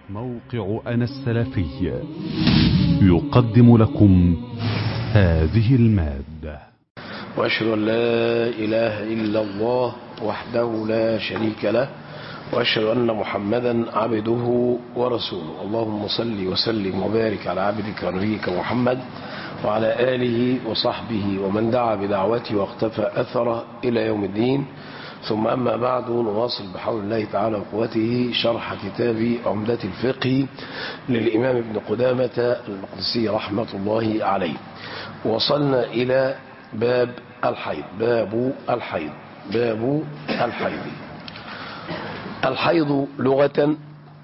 موقع أنا السلفي يقدم لكم هذه المادة وأشهد أن لا إله إلا الله وحده لا شريك له وأشهد أن محمدا عبده ورسوله اللهم صل وسلم وبارك على عبدك ونبيك محمد وعلى آله وصحبه ومن دعا بدعوته واختفى أثره إلى يوم الدين ثم أما بعد نواصل بحول الله تعالى وقوته شرح كتاب عمدة الفقه للإمام ابن قدامة المقدسي رحمة الله عليه وصلنا إلى باب الحيض باب الحيض باب الحيض الحيض لغة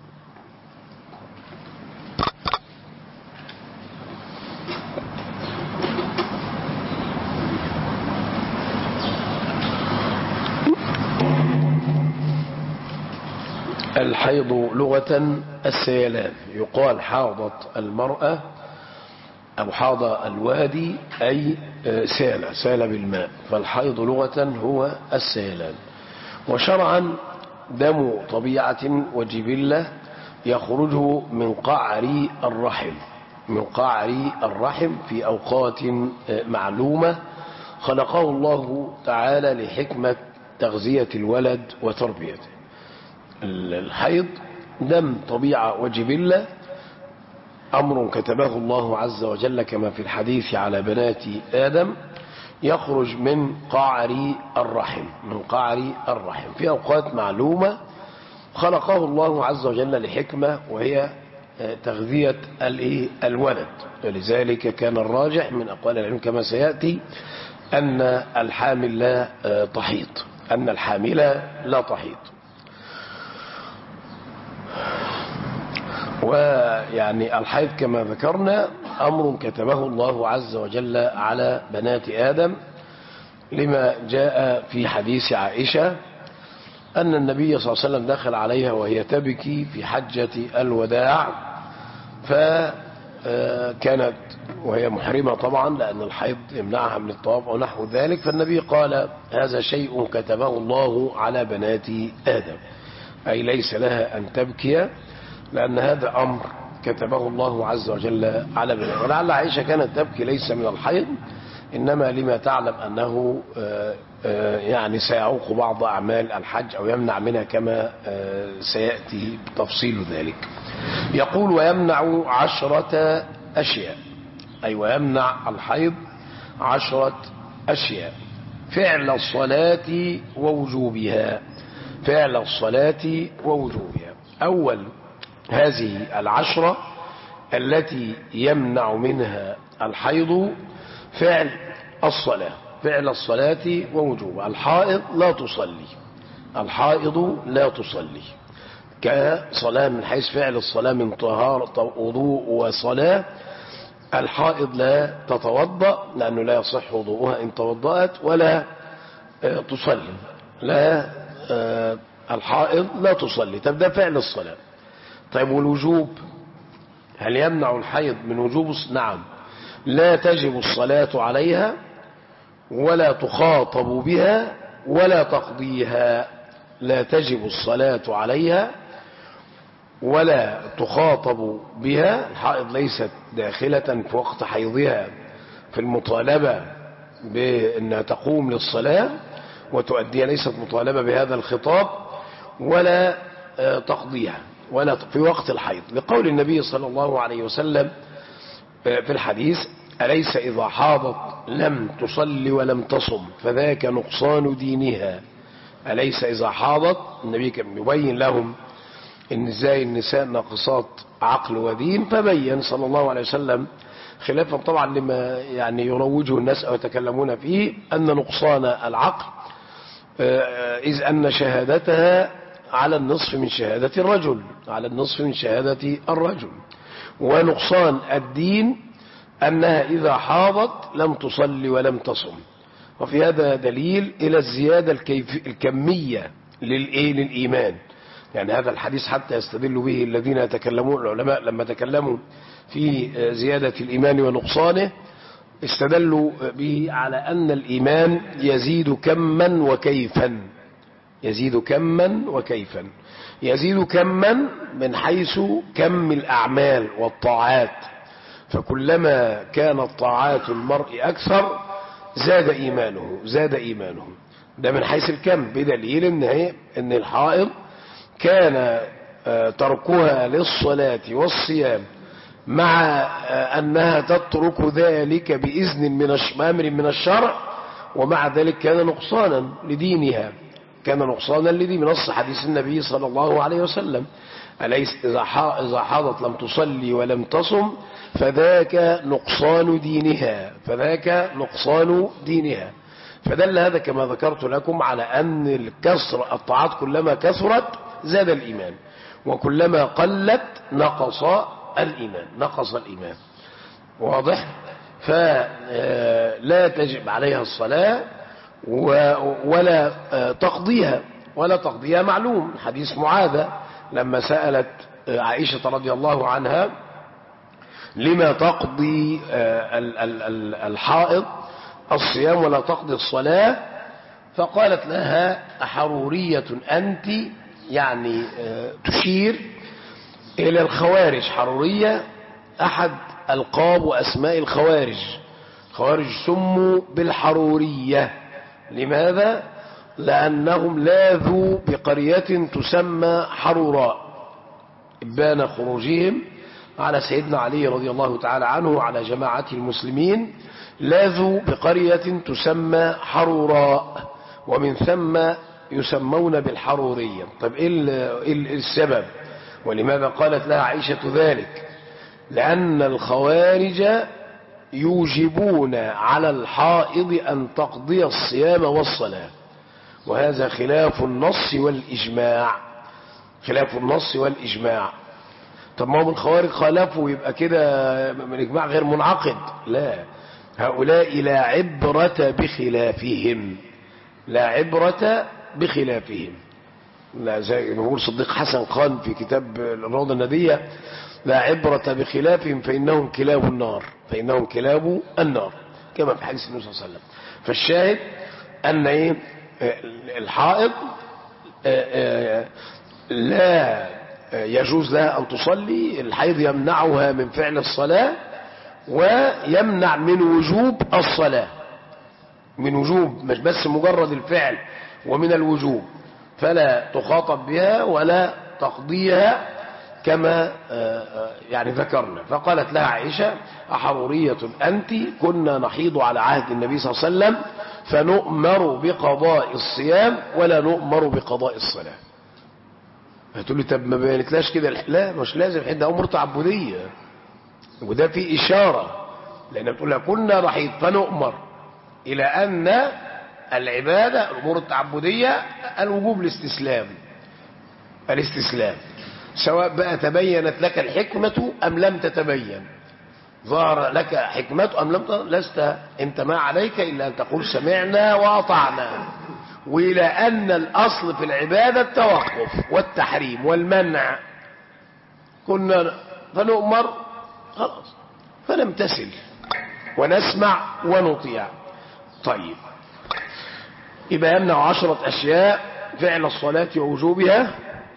الحيض لغة السيلان يقال حاضت المرأة أو حاض الوادي أي سال سال بالماء فالحيض لغة هو السيلان وشرعا دم طبيعة وجبلة يخرج من قعر الرحم من قعر الرحم في أوقات معلومة خلقه الله تعالى لحكمة تغذية الولد وتربيته الحيض دم طبيعة وجبلة أمر كتبه الله عز وجل كما في الحديث على بنات آدم يخرج من قعر الرحم من قعر الرحم في أوقات معلومة خلقه الله عز وجل لحكمة وهي تغذية الولد ولذلك كان الراجح من أقوال العلم كما سيأتي أن الحامل لا تحيط أن الحامل لا تحيط ويعني الحيض كما ذكرنا أمر كتبه الله عز وجل على بنات آدم لما جاء في حديث عائشة أن النبي صلى الله عليه وسلم دخل عليها وهي تبكي في حجة الوداع فكانت وهي محرمة طبعا لأن الحيض يمنعها من الطواف أو نحو ذلك فالنبي قال هذا شيء كتبه الله على بنات آدم أي ليس لها أن تبكي لأن هذا أمر كتبه الله عز وجل على بنات ولعل عائشة كانت تبكي ليس من الحيض إنما لما تعلم أنه يعني سيعوق بعض أعمال الحج أو يمنع منها كما سيأتي تفصيل ذلك يقول ويمنع عشرة أشياء أي ويمنع الحيض عشرة أشياء فعل الصلاة ووجوبها فعل الصلاة ووجوبها أول هذه العشرة التي يمنع منها الحيض فعل الصلاة فعل الصلاة ووجوبها الحائض لا تصلي الحائض لا تصلي كصلاة من حيث فعل الصلاة من طهارة وضوء وصلاة الحائض لا تتوضأ لأنه لا يصح وضوءها إن توضأت ولا تصلي لا الحائض لا تصلي طب ده فعل الصلاة طيب والوجوب هل يمنع الحيض من وجوب نعم لا تجب الصلاة عليها ولا تخاطب بها ولا تقضيها لا تجب الصلاة عليها ولا تخاطب بها الحائض ليست داخلة في وقت حيضها في المطالبة بأنها تقوم للصلاة وتؤديها ليست مطالبة بهذا الخطاب ولا تقضيها ولا في وقت الحيض لقول النبي صلى الله عليه وسلم في الحديث أليس إذا حاضت لم تصلي ولم تصم فذاك نقصان دينها أليس إذا حاضت النبي كان يبين لهم إن ازاي النساء ناقصات عقل ودين فبين صلى الله عليه وسلم خلافا طبعا لما يعني يروجه الناس أو يتكلمون فيه أن نقصان العقل إذ أن شهادتها على النصف من شهادة الرجل على النصف من شهادة الرجل ونقصان الدين أنها إذا حاضت لم تصلي ولم تصم وفي هذا دليل إلى الزيادة الكيف الكمية للإيه للإيمان يعني هذا الحديث حتى يستدل به الذين يتكلمون العلماء لما تكلموا في زيادة الإيمان ونقصانه استدلوا به على أن الإيمان يزيد كما وكيفا يزيد كما وكيفا يزيد كما من حيث كم الأعمال والطاعات فكلما كانت طاعات المرء أكثر زاد إيمانه زاد إيمانه ده من حيث الكم بدليل ان هي ان الحائض كان تركها للصلاة والصيام مع أنها تترك ذلك بإذن من أمر من الشرع ومع ذلك كان نقصانا لدينها كان نقصانا لدين نص حديث النبي صلى الله عليه وسلم أليس إذا حاضت لم تصلي ولم تصم فذاك نقصان دينها فذاك نقصان دينها فدل هذا كما ذكرت لكم على أن الكسر الطاعات كلما كثرت زاد الإيمان وكلما قلت نقص الإيمان نقص الإيمان واضح فلا تجب عليها الصلاة ولا تقضيها ولا تقضيها معلوم حديث معاذة لما سألت عائشة رضي الله عنها لما تقضي الحائض الصيام ولا تقضي الصلاة فقالت لها أحرورية أنت يعني تشير إلى الخوارج حرورية أحد ألقاب وأسماء الخوارج خوارج سموا بالحرورية لماذا؟ لأنهم لاذوا بقرية تسمى حروراء إبان خروجهم على سيدنا علي رضي الله تعالى عنه وعلى جماعة المسلمين لاذوا بقرية تسمى حروراء ومن ثم يسمون بالحرورية طيب إيه السبب ولماذا قالت لها عائشة ذلك لأن الخوارج يوجبون على الحائض أن تقضي الصيام والصلاة وهذا خلاف النص والإجماع خلاف النص والإجماع طب ما هم الخوارج خالفوا يبقى كده من إجماع غير منعقد لا هؤلاء لا عبرة بخلافهم لا عبرة بخلافهم لا زي ما بيقول صديق حسن خان في كتاب الروضة الندية لا عبرة بخلافهم فإنهم كلاب النار فإنهم كلاب النار كما في حديث النبي صلى الله عليه وسلم فالشاهد أن إيه الحائض لا يجوز لها أن تصلي الحيض يمنعها من فعل الصلاة ويمنع من وجوب الصلاة من وجوب مش بس مجرد الفعل ومن الوجوب فلا تخاطب بها ولا تقضيها كما يعني ذكرنا فقالت لها عائشة أحرورية أنت كنا نحيض على عهد النبي صلى الله عليه وسلم فنؤمر بقضاء الصيام ولا نؤمر بقضاء الصلاة هتقول لي طب ما بينتلاش كده لا مش لازم حد أمر تعبدية وده في إشارة لأن بتقول لها كنا نحيض فنؤمر إلى أن العبادة الأمور التعبدية الوجوب الاستسلام الاستسلام سواء بقى تبينت لك الحكمة أم لم تتبين ظهر لك حكمة أم لم تتبين لست أنت ما عليك إلا أن تقول سمعنا وأطعنا وإلى أن الأصل في العبادة التوقف والتحريم والمنع كنا فنؤمر خلاص فنمتثل ونسمع ونطيع طيب يبقى يمنع عشرة أشياء فعل الصلاة ووجوبها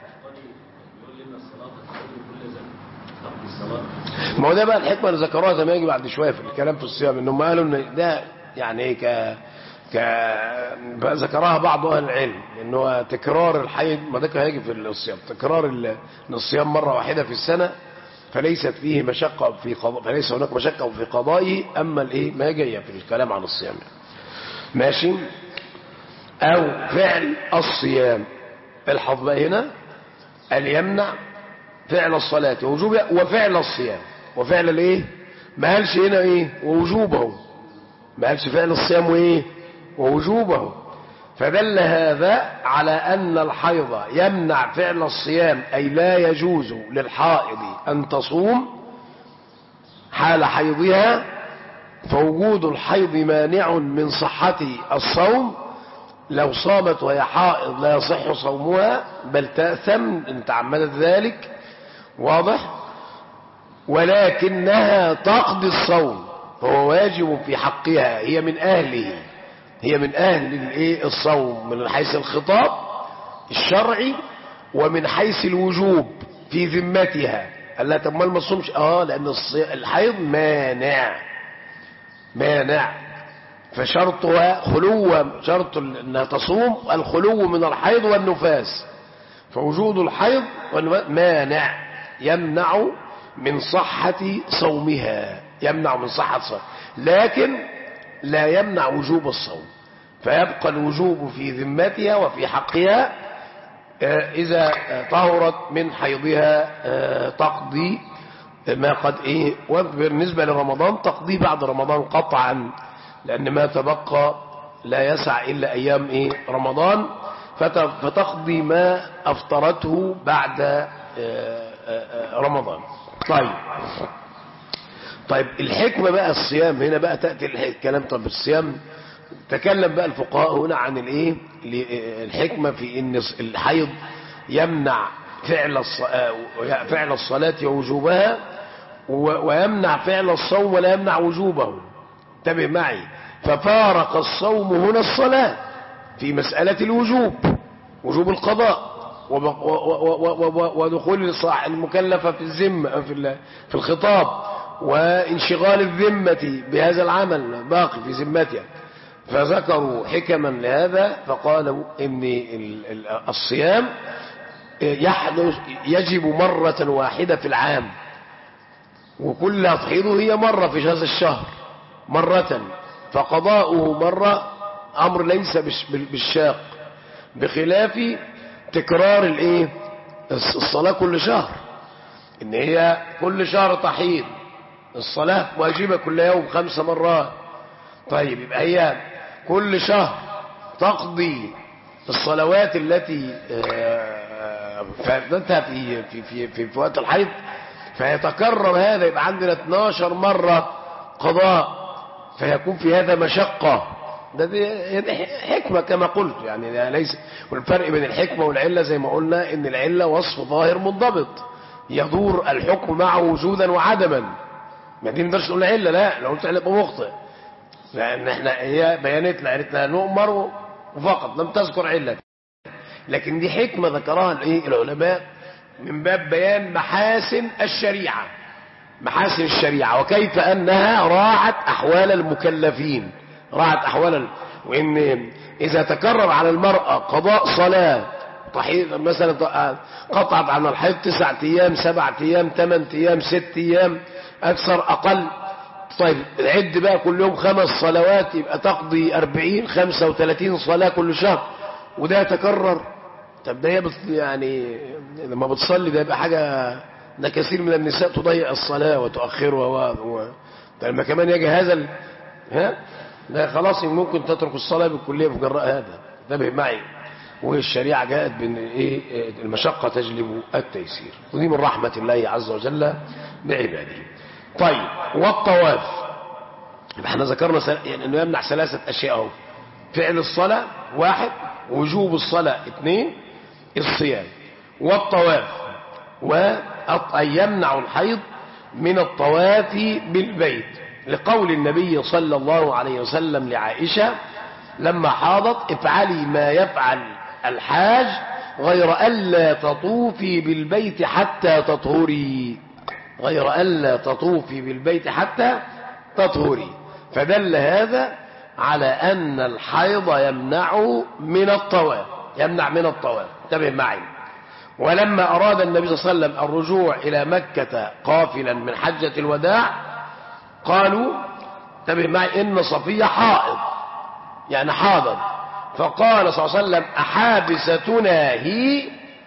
ما هو ده بقى الحكمة اللي ذكروها زي ما يجي بعد شوية في الكلام في الصيام انهم قالوا ان ده يعني ك ك ذكرها بعض اهل العلم ان هو تكرار الحيض ما ده هيجي في الصيام تكرار ال... الصيام مرة واحدة في السنة فليست فيه مشقة في قضاء فليس هناك مشقة في قضائه اما الايه ما جايه في الكلام عن الصيام ماشي او فعل الصيام الحظ بقى هنا ان يمنع فعل الصلاة ووجوبها وفعل الصيام وفعل الايه ما قالش هنا ايه ووجوبه ما قالش فعل الصيام وايه ووجوبه فدل هذا على أن الحيض يمنع فعل الصيام أي لا يجوز للحائض أن تصوم حال حيضها فوجود الحيض مانع من صحة الصوم لو صامت وهي حائض لا يصح صومها بل تأثم إن تعمدت ذلك واضح ولكنها تقضي الصوم فهو واجب في حقها هي من أهله هي من أهل الايه الصوم من حيث الخطاب الشرعي ومن حيث الوجوب في ذمتها قال لها طب ما ما تصومش اه لان الصي- الحيض مانع مانع فشرطها خلو شرط انها تصوم الخلو من الحيض والنفاس فوجود الحيض والنفاس مانع يمنع من صحة صومها يمنع من صحة صوم لكن لا يمنع وجوب الصوم فيبقى الوجوب في ذمتها وفي حقها آه، إذا آه، طهرت من حيضها آه، تقضي ما قد إيه وبالنسبة لرمضان تقضي بعد رمضان قطعا لأن ما تبقى لا يسع إلا أيام إيه رمضان فت- فتقضي ما أفطرته بعد آه، آه، آه، رمضان طيب طيب الحكمة بقى الصيام هنا بقى تأتي الح- الكلام طب الصيام تكلم بقى الفقهاء هنا عن الايه ل- الحكمة في ان الص- الحيض يمنع فعل الص- آه، فعل الصلاة ووجوبها و- ويمنع فعل الصوم ولا يمنع وجوبه انتبه معي ففارق الصوم هنا الصلاة في مسألة الوجوب وجوب القضاء وب- و- و- و- و- ودخول الصاع- المكلفة في الذمة في ال- في الخطاب وانشغال الذمة بهذا العمل باقي في ذمتها فذكروا حكما لهذا فقالوا ان ال- ال- الصيام يحدث يجب مرة واحدة في العام وكل تحيضه هي مرة في هذا الشهر مرة فقضاؤه مرة أمر ليس بالش- بال- بالشاق بخلاف تكرار الايه الص- الصلاة كل شهر ان هي كل شهر تحيض الصلاة واجبة كل يوم خمس مرات طيب يبقى هي كل شهر تقضي الصلوات التي آه، فاتتها في في في في, في وقت الحيض فيتكرر هذا يبقى عندنا 12 مرة قضاء فيكون في هذا مشقة ده دي دي حكمة كما قلت يعني ده ليس والفرق بين الحكمة والعلة زي ما قلنا ان العلة وصف ظاهر منضبط يدور الحكم معه وجودا وعدما ما دي نقدرش نقول علة لا لو قلت علة يبقى مخطئ لان احنا هي بيانات لها قالت لها نؤمر وفقط لم تذكر علة لكن دي حكمة ذكرها الايه العلماء من باب بيان محاسن الشريعة محاسن الشريعة وكيف أنها راعت أحوال المكلفين راعت أحوال ال- وإن إذا تكرر على المرأة قضاء صلاة تحيض مثلا ط- قطعت عن الحيض تسعة أيام سبعة أيام ثمان أيام ست أيام أكثر أقل طيب عد بقى كل يوم خمس صلوات يبقى تقضي أربعين خمسة وثلاثين صلاة كل شهر وده يتكرر طب ده هي بت يعني لما بتصلي ده يبقى حاجة ده كثير من النساء تضيع الصلاة وتؤخرها و... و... ده لما كمان يجي هذا ال... ها ده خلاص ممكن تترك الصلاة بالكلية في جراء هذا انتبه معي والشريعة جاءت بان ايه المشقة تجلب التيسير ودي من رحمة الله عز وجل بعباده طيب والطواف يبقى احنا ذكرنا سل... يعني انه يمنع ثلاثة اشياء اهو فعل الصلاة واحد وجوب الصلاة اثنين الصيام والطواف وأن يمنع الحيض من الطواف بالبيت لقول النبي صلى الله عليه وسلم لعائشة لما حاضت افعلي ما يفعل الحاج غير ألا تطوفي بالبيت حتى تطهري غير ألا تطوفي بالبيت حتى تطهري فدل هذا على أن الحيض يمنع من الطواف يمنع من الطواف انتبه معي ولما أراد النبي صلى الله عليه وسلم الرجوع إلى مكة قافلا من حجة الوداع قالوا انتبه معي إن صفية حائض يعني حاضر فقال صلى الله عليه وسلم أحابستنا هي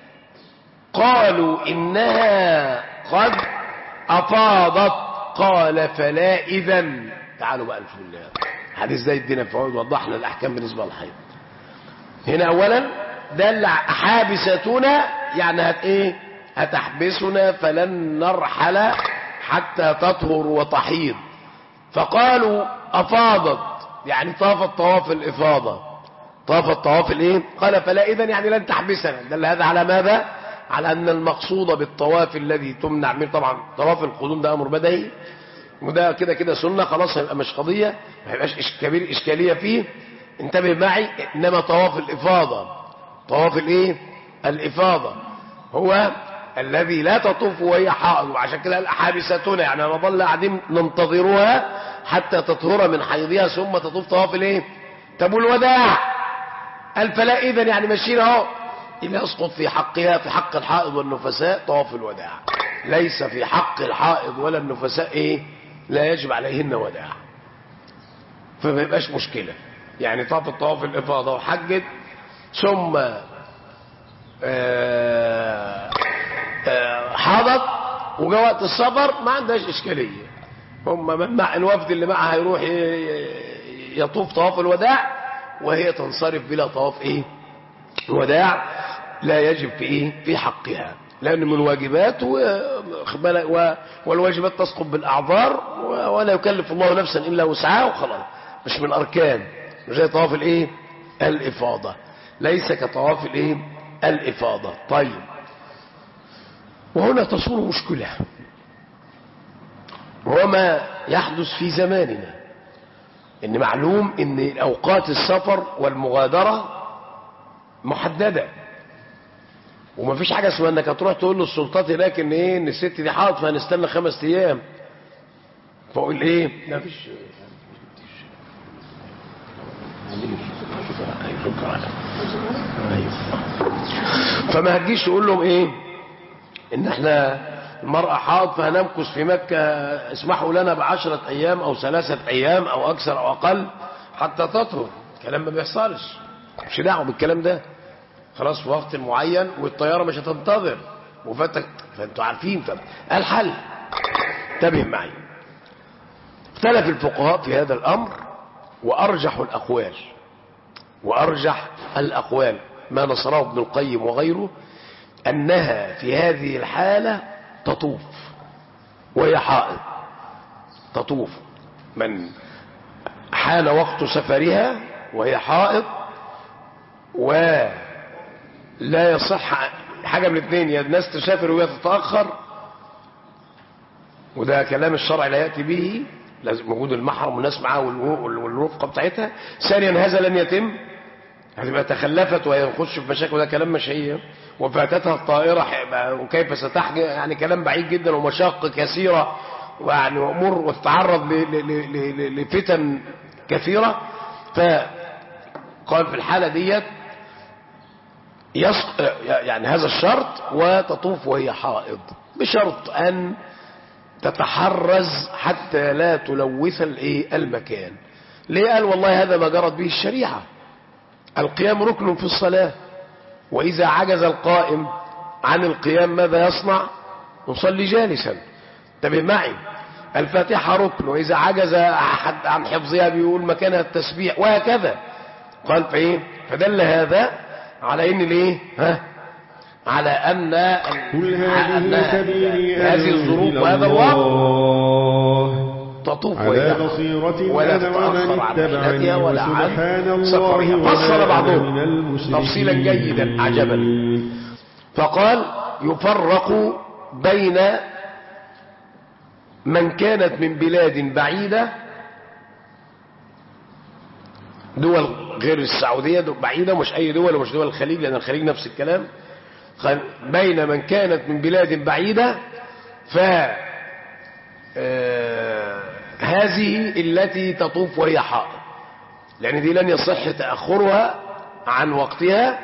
قالوا إنها قد أفاضت قال فلا إذن تعالوا بقى نشوف الله حديث ده يدينا فوائد وضح لنا الأحكام بالنسبة للحيض هنا أولا دل حابستنا يعني هت إيه هتحبسنا فلن نرحل حتى تطهر وتحيض فقالوا أفاضت يعني طافت طواف الإفاضة طافت طواف الإيه قال فلا إذن يعني لن تحبسنا دل هذا على ماذا على أن المقصود بالطواف الذي تمنع منه طبعا طواف القدوم ده أمر بدهي وده كده كده سنة خلاص هيبقى مش قضية ما هيبقاش إش- كبير إشكالية فيه انتبه معي إنما طواف الإفاضة طواف الايه الافاضه هو الذي لا تطوف وهي حائض وعشان كده قال حابستنا يعني نظل قاعدين ننتظرها حتى تطهر من حيضها ثم تطوف طواف الايه طب والوداع قال فلا اذا يعني ماشيين اهو اللي يسقط في حقها في حق الحائض والنفساء طواف الوداع ليس في حق الحائض ولا النفساء ايه لا يجب عليهن وداع فما يبقاش مشكله يعني طاف الطواف الافاضه وحجت ثم آه، آه، حاضت وجاء وقت السفر ما عندهاش اشكاليه هم مع الوفد اللي معها هيروح ي- يطوف طواف الوداع وهي تنصرف بلا طواف ايه الوداع لا يجب في ايه في حقها لان من الواجبات و... و... والواجبات تسقط بالاعذار و... ولا يكلف الله نفسا الا وسعها وخلاص مش من الاركان مش زي طواف الايه الافاضه ليس كطواف الايه الافاضه طيب وهنا تصور مشكله وهو ما يحدث في زماننا ان معلوم ان اوقات السفر والمغادره محدده ومفيش حاجه اسمها انك هتروح تقول للسلطات هناك ان ايه ان الست دي حاضر فهنستنى خمس ايام فاقول ايه مفيش فما هتجيش تقول لهم ايه ان احنا المرأة حاض فهنمكث في مكة اسمحوا لنا بعشرة ايام او ثلاثة ايام او اكثر او اقل حتى تطهر الكلام ما بيحصلش مش دعوه بالكلام ده خلاص في وقت معين والطيارة مش هتنتظر وفاتك فانتوا عارفين طب الحل انتبه معي اختلف الفقهاء في هذا الامر وارجح الاقوال وارجح الاقوال ما نصره ابن القيم وغيره انها في هذه الحالة تطوف وهي حائض تطوف من حان وقت سفرها وهي حائض ولا يصح حاجة من الاثنين يا الناس تسافر وهي تتأخر وده كلام الشرع لا يأتي به لازم وجود المحرم والناس معاه والو- والرفقة بتاعتها ثانيا هذا لن يتم هتبقى تخلفت وهي نخش في مشاكل وده كلام مش هي وفاتتها الطائرة ح- وكيف ستحجي يعني كلام بعيد جدا ومشاق كثيرة ويعني وأمور وتتعرض ل- ل- ل- ل- لفتن كثيرة فقال في الحالة ديت يسق... يعني هذا الشرط وتطوف وهي حائض بشرط أن تتحرز حتى لا تلوث الايه المكان ليه قال والله هذا ما جرت به الشريعة القيام ركن في الصلاة وإذا عجز القائم عن القيام ماذا يصنع يصلي جالسا انتبه معي الفاتحة ركن وإذا عجز أحد عن حفظها بيقول مكانها التسبيح وهكذا قال فإيه فدل هذا على إن ليه ها على أن قل أن هذه سبيلي هذه أدعو الظروف إلى وهذا الوقت الله تطوف على وهي بصيرة ولا أنا ومن تتأخر عن اتبعني رحلتها ولا عن وسبحان الله سفرها وما فصل أنا بعضهم من المشركين تفصيلا جيدا عجبا فقال يفرق بين من كانت من بلاد بعيدة دول غير السعودية دول بعيدة مش أي دول ومش دول الخليج لأن الخليج نفس الكلام قال بين من كانت من بلاد بعيدة ف آه، هذه التي تطوف وهي حائض لأن دي لن يصح تأخرها عن وقتها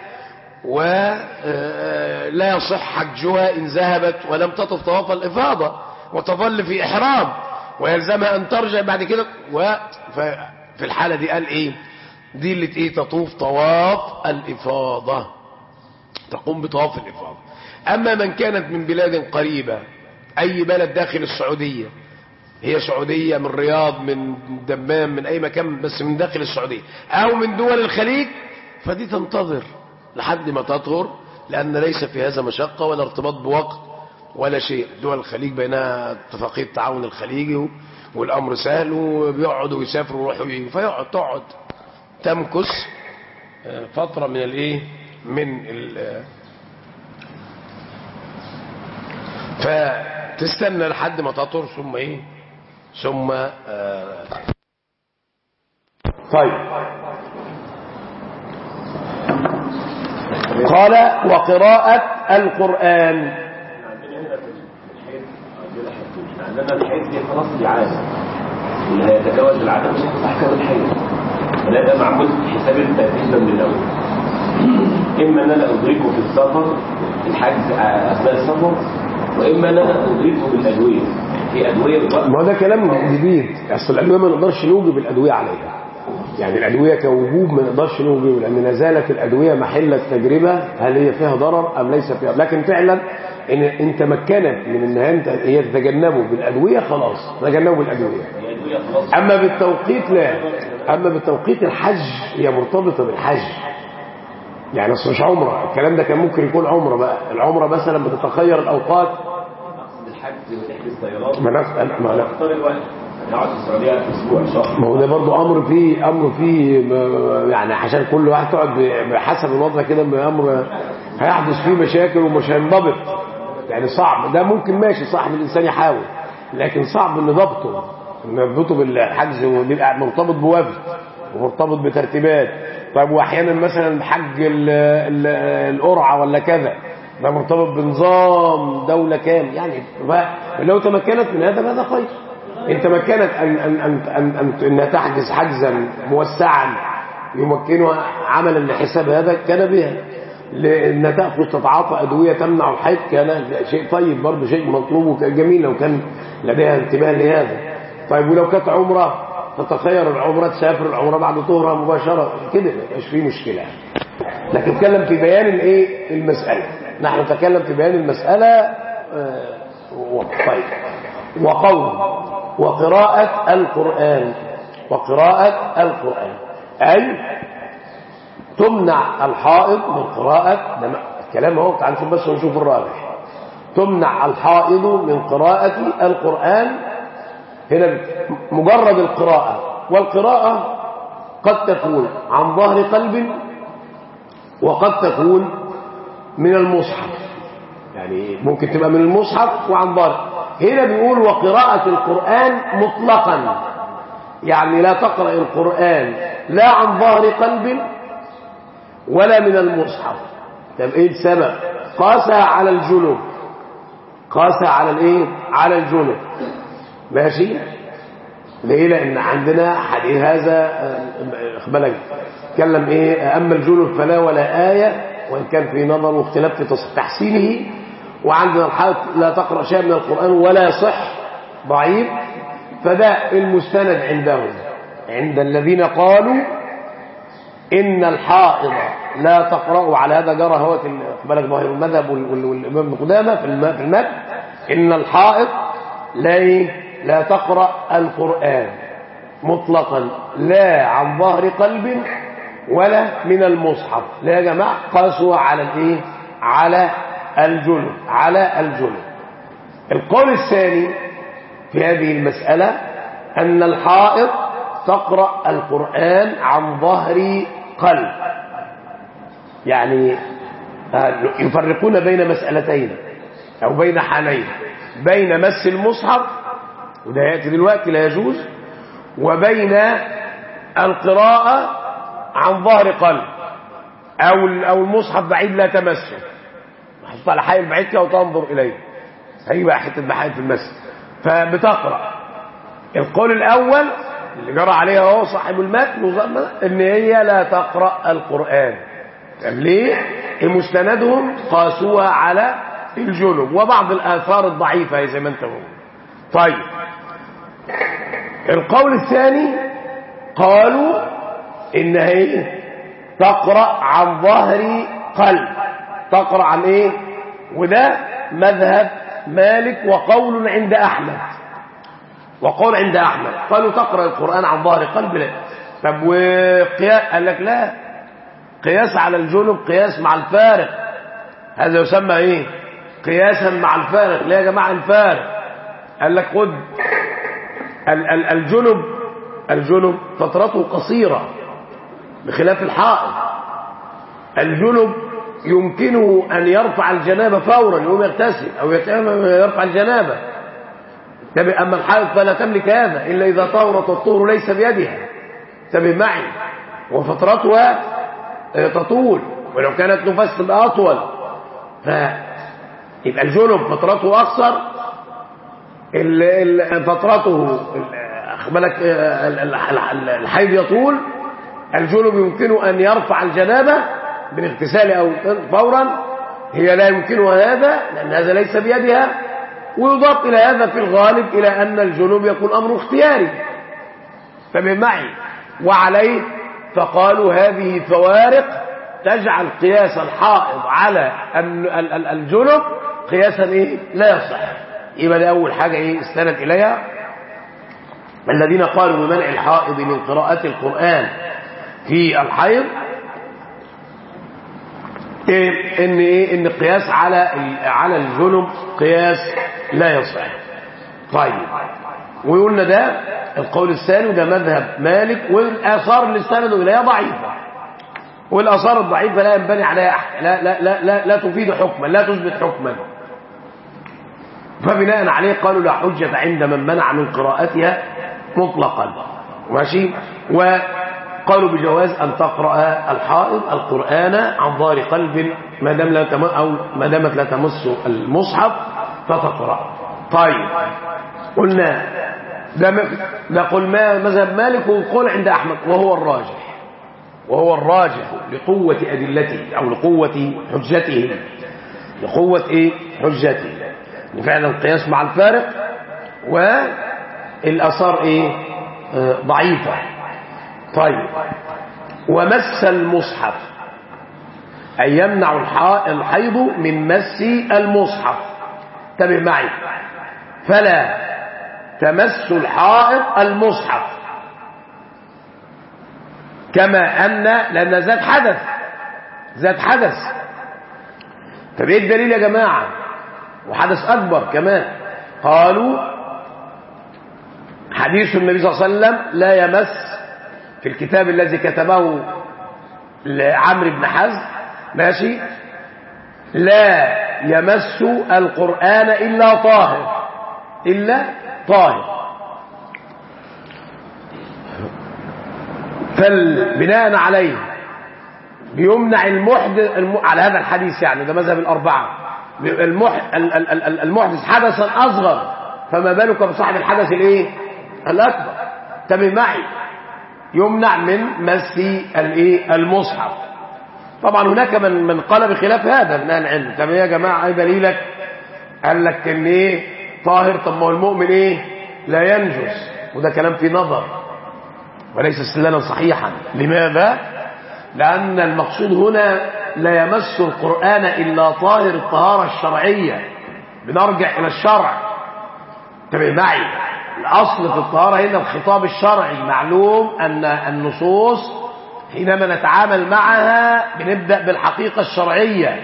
ولا يصح حجها إن ذهبت ولم تطف طواف الإفاضة وتظل في إحرام ويلزمها أن ترجع بعد كده وفي الحالة دي قال إيه دي اللي إيه تطوف طواف الإفاضة تقوم بطواف الإفاضة أما من كانت من بلاد قريبة أي بلد داخل السعودية هي سعودية من رياض من دمام من أي مكان بس من داخل السعودية أو من دول الخليج فدي تنتظر لحد ما تطهر لأن ليس في هذا مشقة ولا ارتباط بوقت ولا شيء دول الخليج بينها اتفاقية التعاون الخليجي والأمر سهل وبيقعدوا ويسافروا ويروحوا ويجوا فيقعد تقعد تمكث آه، فترة من الايه من ال فتستنى لحد ما تطهر ثم ايه ثم آه طيب قال وقراءة القرآن عندنا الحيض دي خلاص دي عادة واللي هيتجاوز العادة مش هياخد احكام الحيض فلا ده معمول حساب الترتيب ده من الاول اما ان انا ادركه في السفر الحجز اثناء السفر واما ان انا ادركه بالادويه في ادويه بتوقف ما هو ده كلام جديد اصل الادويه ما نقدرش نوجب الادويه عليها يعني الادويه كوجوب ما نقدرش نوجب لان لا زالت الادويه محل التجربه هل هي فيها ضرر ام ليس فيها لكن فعلا ان ان تمكنت من ان انت هي تتجنبه بالادويه خلاص تتجنبه بالادويه هي ادويه خلاص اما بالتوقيت لا اما بالتوقيت الحج هي مرتبطه بالحج يعني اصل مش عمره الكلام ده كان ممكن يكون عمره بقى العمره مثلا بتتخير الاوقات اقصد الحجز وتحجز طيران ما نفس ما نفس اختار الوقت انا اقعد في السعوديه اسبوع شهر ما هو ده برضه امر فيه امر فيه م- يعني عشان كل واحد تقعد ب- بحسب الوضع كده امر هيحدث فيه مشاكل ومش هينضبط يعني صعب ده ممكن ماشي صاحب الانسان يحاول لكن صعب ان ضبطه ان يضبطه بالحجز ويبقى مرتبط بوفد ومرتبط بترتيبات طيب واحيانا مثلا حج ال- ال- القرعه ولا كذا ده مرتبط بنظام دوله كام يعني لو تمكنت من هذا فهذا خير ان تمكنت ان ان ان ان, أن انها تحجز حجزا موسعا يمكنها عملا لحساب هذا كان بها لان تاخذ تتعاطى ادويه تمنع الحيض كان شيء طيب برضه شيء مطلوب وكان جميل لو كان لديها انتباه لهذا طيب ولو كانت عمره تتخير العمره تسافر العمره بعد طهرها مباشره كده ما يبقاش فيه مشكله لكن نتكلم في بيان الايه المساله نحن نتكلم في بيان المساله آه، و- طيب وقول وقراءة القرآن وقراءة القرآن أي تمنع الحائض من قراءة ده م- الكلام اهو تعال نشوف بس ونشوف الراجح تمنع الحائض من قراءة القرآن هنا مجرد القراءة والقراءة قد تكون عن ظهر قلب وقد تكون من المصحف يعني ممكن تبقى من المصحف وعن ظهر هنا بيقول وقراءة القرآن مطلقا يعني لا تقرأ القرآن لا عن ظهر قلب ولا من المصحف طب ايه السبب قاسها على الجنوب قاسها على الايه على الجنوب ماشي ليه لان عندنا حديث هذا آه، بالك تكلم ايه اما الجنوب فلا ولا ايه وان كان في نظر واختلاف في تص- تحسينه وعندنا الحائط لا تقرا شيئا من القران ولا يصح ضعيف فده المستند عندهم عند الذين قالوا ان الحائض لا تقرا على هذا جرى هو بالك ظاهر المذهب وال- وال- والامام ابن قدامه في الم- في المد ان الحائض لا إيه؟ لا تقرا القران مطلقا لا عن ظهر قلب ولا من المصحف لا يا جماعه قاسوا على الايه على الجنب على الجنب القول الثاني في هذه المسألة أن الحائض تقرأ القرآن عن ظهر قلب يعني آه، يفرقون بين مسألتين أو بين حالين بين مس المصحف وده يأتي دلوقتي لا يجوز وبين القراءة عن ظهر قلب أو أو المصحف بعيد لا تمسه محطوط على حائل بعيد كده وتنظر إليه هي بقى حتة بحائل في المسجد فبتقرأ القول الأول اللي جرى عليها هو صاحب المتن وظن ان هي لا تقرأ القرآن طب ليه مستندهم قاسوها على الجنب وبعض الآثار الضعيفة زي ما انت قلت طيب القول الثاني قالوا ان هي تقرأ عن ظهر قلب تقرأ عن ايه وده مذهب مالك وقول عند احمد وقول عند احمد قالوا تقرأ القرآن عن ظهر قلب لا طب وقياس قال لك لا قياس على الجنب قياس مع الفارق هذا يسمى ايه قياسا مع الفارق ليه يا جماعه الفارق قال لك خد ال- ال- الجنب الجنب فترته قصيره بخلاف الحائض الجنب يمكنه ان يرفع الجنابه فورا يقوم يغتسل او يتيمم يرفع الجنابه انتبه اما الحائض فلا تملك هذا الا اذا طهرت الطهر ليس بيدها انتبه معي وفترتها آه، تطول ولو كانت نفاس تبقى أطول فيبقى الجنب فترته أقصر ال- ال- فترته ال- أخبرك الحيض يطول الجنب يمكنه أن يرفع الجنابة بالاغتسال أو فورا هي لا يمكنها هذا لأن هذا ليس بيدها ويضاف إلى هذا في الغالب إلى أن الجنوب يكون أمر اختياري فمن معي وعليه فقالوا هذه فوارق تجعل قياس الحائض على ال- ال- ال- الجنب قياسا إيه؟ لا يصح يبقى ده أول حاجة إيه استند إليها الذين قالوا بمنع الحائض من قراءة القرآن في الحيض إيه ان ايه ان القياس على ال- على الجنب قياس لا يصح طيب وقلنا ده القول الثاني وده مذهب مالك والاثار اللي استندوا اليها ضعيفه والاثار الضعيفه لا ينبني عليها أح- لا لا لا لا, لا تفيد حكما لا تثبت حكما فبناء عليه قالوا لا حجة عند من منع من قراءتها مطلقا ماشي وقالوا بجواز أن تقرأ الحائض القرآن عن ظهر قلب ما دام لا تم أو ما دامت لا تمس المصحف فتقرأ طيب قلنا ده م- ده قل ما مذهب مالك وقول عند أحمد وهو الراجح وهو الراجح لقوة أدلته أو لقوة حجته لقوة إيه حجته فعلا القياس مع الفارق والأثار إيه آه، ضعيفة طيب ومس المصحف أي يمنع الح- الحيض من مس المصحف انتبه معي فلا تمس الحائط المصحف كما أن لأن ذات حدث ذات حدث طب ايه الدليل يا جماعة وحدث أكبر كمان قالوا حديث النبي صلى الله عليه وسلم لا يمس في الكتاب الذي كتبه لعمرو بن حزم ماشي لا يمس القرآن إلا طاهر إلا طاهر فبناء عليه بيمنع المحدث الم... على هذا الحديث يعني ده مذهب الأربعة المح... ال- ال- ال- المحدث حدثا أصغر فما بالك بصاحب الحدث الايه الأكبر تمام معي يمنع من مس الايه المصحف طبعا هناك من من قال بخلاف هذا من اهل العلم طب يا جماعه ايه دليلك قال لك ان ايه طاهر طب ما هو المؤمن ايه لا ينجس وده كلام فيه نظر وليس استدلالا صحيحا لماذا لان المقصود هنا لا يمس القران الا طاهر الطهاره الشرعيه بنرجع الى الشرع انتبه معي الاصل في الطهاره هنا الخطاب الشرعي معلوم ان النصوص حينما نتعامل معها بنبدا بالحقيقه الشرعيه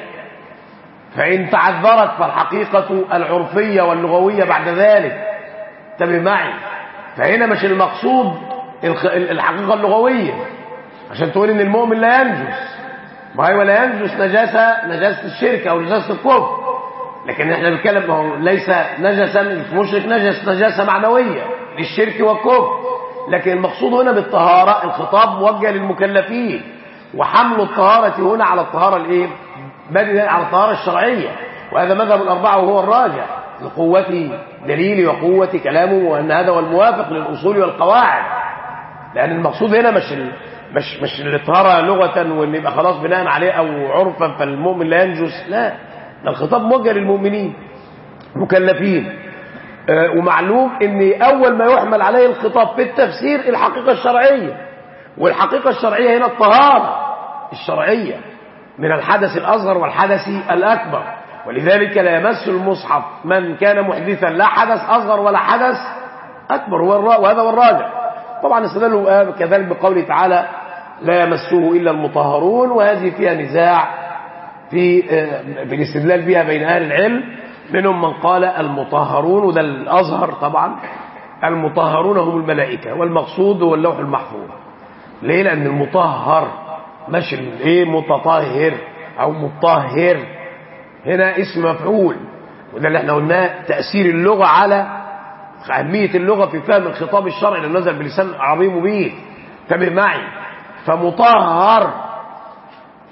فان تعذرت فالحقيقه العرفيه واللغويه بعد ذلك انتبه معي فهنا مش المقصود الخ- الحقيقه اللغويه عشان تقول ان المؤمن لا ينجس ما هو لا ينجس نجاسه نجاسه الشرك او نجاسه الكفر لكن احنا بنتكلم ما هو ليس نجسا المشرك نجس نجاسه معنويه للشرك والكفر لكن المقصود هنا بالطهاره الخطاب موجه للمكلفين وحمل الطهاره هنا على الطهاره الايه بدل على الطهاره الشرعيه وهذا مذهب الاربعه وهو الراجح لقوه دليله وقوه كلامه وان هذا هو الموافق للاصول والقواعد لان المقصود هنا مش ال... مش مش الطهاره لغه وان يبقى خلاص بناء عليه او عرفا فالمؤمن لا ينجس لا ده الخطاب موجه للمؤمنين مكلفين آه، ومعلوم ان اول ما يحمل عليه الخطاب في التفسير الحقيقه الشرعيه والحقيقه الشرعيه هنا الطهاره الشرعيه من الحدث الاصغر والحدث الاكبر ولذلك لا يمس المصحف من كان محدثا لا حدث اصغر ولا حدث اكبر هو الرا... وهذا هو الراجع طبعا استدلوا آه، كذلك بقوله تعالى لا يمسه الا المطهرون وهذه فيها نزاع في آه، في الاستدلال بها بين اهل العلم منهم من قال المطهرون وده الازهر طبعا المطهرون هم الملائكه والمقصود هو اللوح المحفوظ ليه لان المطهر مش ايه متطهر او مطهر هنا اسم مفعول وده اللي احنا قلناه تاثير اللغه على اهميه اللغه في فهم الخطاب الشرعي اللي نزل بلسان عربي مبين انتبه معي فمطهر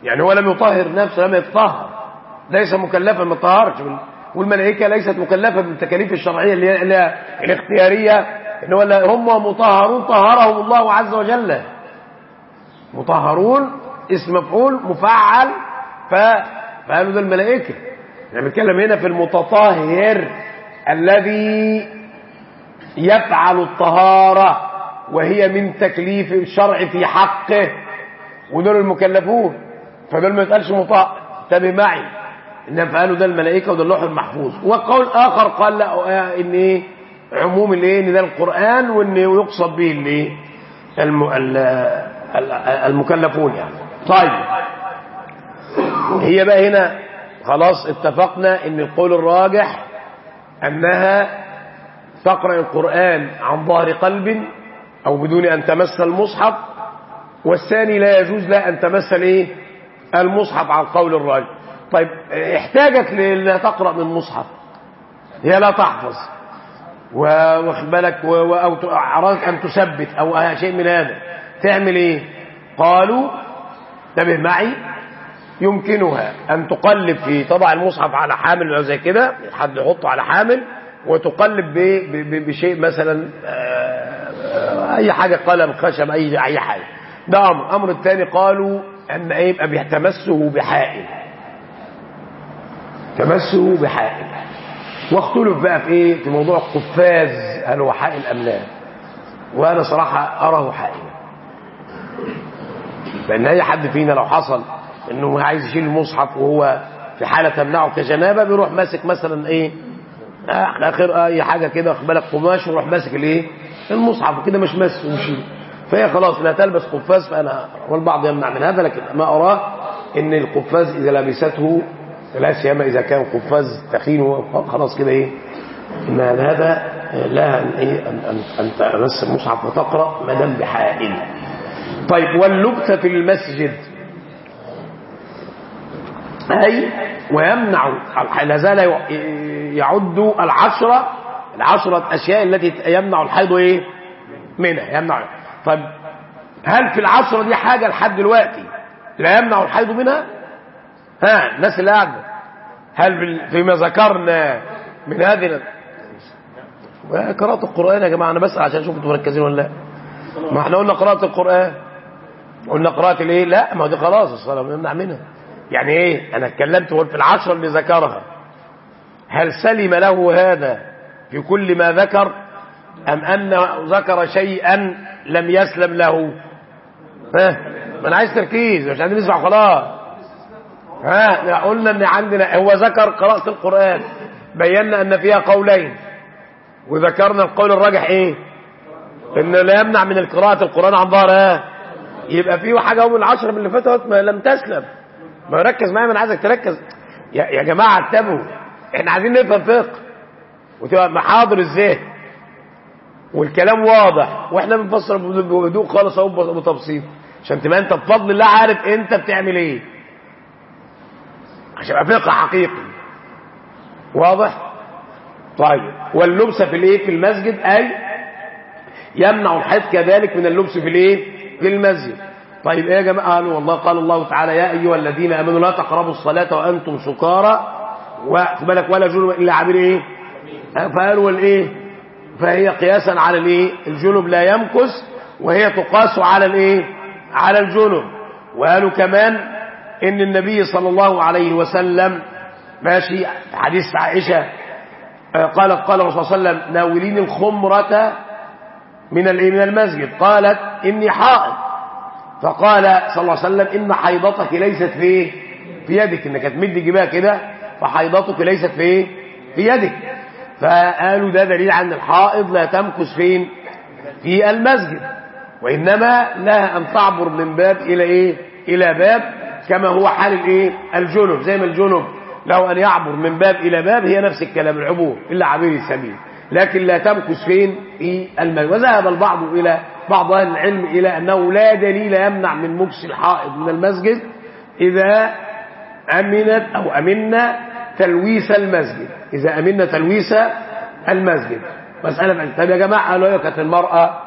يعني هو لم يطهر نفسه لم يتطهر ليس مكلفا ما طهرش والملائكة ليست مكلفة بالتكاليف الشرعية اللي هي اللي هي الاختيارية إن هو لا- هم مطهرون طهرهم الله عز وجل مطهرون اسم مفعول مفعل ف... فقالوا ده الملائكة يعني بنتكلم هنا في المتطهر الذي يفعل الطهارة وهي من تكليف الشرع في حقه ودول المكلفون فدول ما يتقالش مطهر انتبه معي ان فقالوا ده الملائكه وده اللوح المحفوظ وقول اخر قال لا آه، ان ايه عموم الايه ان ده القران وان يقصد به الايه الم... ال- ال- المكلفون يعني طيب هي بقى هنا خلاص اتفقنا ان القول الراجح انها تقرا القران عن ظهر قلب او بدون ان تمس المصحف والثاني لا يجوز لها ان تمس الايه المصحف على القول الراجح طيب احتاجت لا تقرا من مصحف هي لا تحفظ و- واخد بالك و- و- او ت- ارادت ان تثبت او شيء من هذا تعمل ايه قالوا انتبه معي يمكنها ان تقلب في طبع المصحف على حامل او زي كده حد يحطه على حامل وتقلب ب- ب- ب- بشيء مثلا آه، آه، اي حاجه قلم خشب اي اي حاجه ده امر امر الثاني قالوا ان إيه؟ يبقى بيتمسه بحائل تمسه بحائل واختلف بقى في ايه في موضوع القفاز هل هو حائل ام لا وانا صراحه اراه حائلا لان اي حد فينا لو حصل انه عايز يشيل المصحف وهو في حاله تمنعه كجنابه بيروح ماسك مثلا ايه آه، اخر اي حاجه كده واخد بالك قماش ويروح ماسك الايه المصحف وكده مش مس ومشي فهي خلاص لا تلبس قفاز فانا والبعض يمنع من هذا لكن ما اراه ان القفاز اذا لبسته لا سيما اذا كان قفاز تخين خلاص كده ايه ان هذا لها ان ايه ان ان, أن تمس المصحف وتقرا ما دام بحائل طيب واللبس في المسجد أي ويمنع لا زال يعد العشرة العشرة أشياء التي يمنع الحيض إيه منها يمنع طيب هل في العشرة دي حاجة لحد دلوقتي لا يمنع الحيض منها ها الناس اللي قاعدة هل بال- فيما ذكرنا من هذه ال- قراءة القرآن يا جماعة أنا بسأل عشان أشوف أنتم مركزين ولا لا ما احنا قلنا قراءة القرآن قلنا قراءة الايه لا ما دي خلاص الصلاة بنمنع منها يعني ايه انا اتكلمت وقلت في العشرة اللي ذكرها هل سلم له هذا في كل ما ذكر ام انه ذكر شيئا لم يسلم له ها ما انا عايز تركيز مش عايزين نسمع خلاص ها لا، قلنا ان عندنا هو ذكر قراءة القرآن بينا ان فيها قولين وذكرنا القول الراجح ايه ان لا يمنع من القراءة القرآن عن ظهرها يبقى في حاجة من العشرة من اللي فاتت ما لم تسلم ما ركز معايا انا عايزك تركز يا, يا جماعة انتبهوا احنا عايزين نفهم فقه وتبقى محاضر الذهن والكلام واضح واحنا بنفسر بهدوء خالص اهو بتبسيط عشان تبقى انت بفضل الله عارف انت بتعمل ايه عشان يبقى فقه حقيقي واضح طيب واللبس في الايه في المسجد اي يمنع الحيض كذلك من اللبس في الايه في المسجد طيب ايه يا جماعه قالوا والله قال الله تعالى يا ايها الذين امنوا لا تقربوا الصلاه وانتم سكارى وخد بالك ولا جنب الا عبير ايه فقالوا والايه فهي قياسا على الايه الجنب لا يمكث وهي تقاس على الايه على الجنب وقالوا كمان ان النبي صلى الله عليه وسلم ماشي حديث عائشه آه، قالت قال الرسول صلى الله عليه وسلم ناوليني الخمرة من الإيه؟ من المسجد قالت إني حائض فقال صلى الله عليه وسلم إن حيضتك ليست في إيه؟ في يدك إنك تمد جباه كده فحيضتك ليست في إيه؟ في يدك فقالوا ده دليل عن الحائض لا تمكث فين في المسجد وإنما لها أن تعبر من باب إلى إيه إلى باب كما هو حال الإيه الجنب زي ما الجنب له أن يعبر من باب إلى باب هي نفس الكلام العبور إلا عبير السبيل لكن لا تمكث فين في المسجد وذهب البعض إلى بعض أهل العلم إلى أنه لا دليل يمنع من مكس الحائض من المسجد إذا أمنت أو أمنا تلويث المسجد إذا أمنا تلويث المسجد مسألة طب يا جماعة قالوا كانت المرأة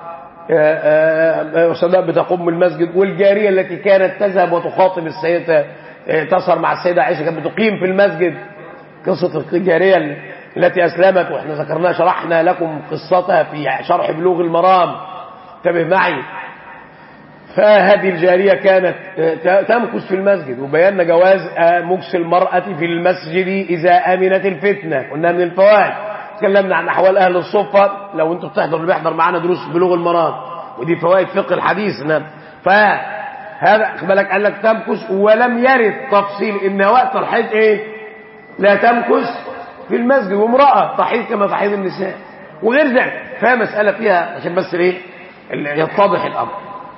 آه، آه، سواء بتقوم المسجد والجارية التي كانت تذهب وتخاطب السيدة آه، تسهر مع السيدة عائشة كانت بتقيم في المسجد قصة الجارية التي أسلمت وإحنا ذكرناها شرحنا لكم قصتها في شرح بلوغ المرام انتبه معي فهذه الجارية كانت آه، تمكث في المسجد وبينا جواز آه، مكس المرأة في المسجد إذا أمنت الفتنة قلنا من الفوائد تكلمنا عن أحوال أهل الصفة لو أنتم بتحضر اللي بيحضر معانا دروس بلوغ المرام ودي فوائد فقه الحديث نعم فهذا خد بالك قال لك تمكث ولم يرد تفصيل إن وقت الحيض إيه لا تمكث في المسجد وامرأة تحيض كما تحيض النساء وغير ذلك فمسألة فيها عشان بس ايه ال- يتضح الأمر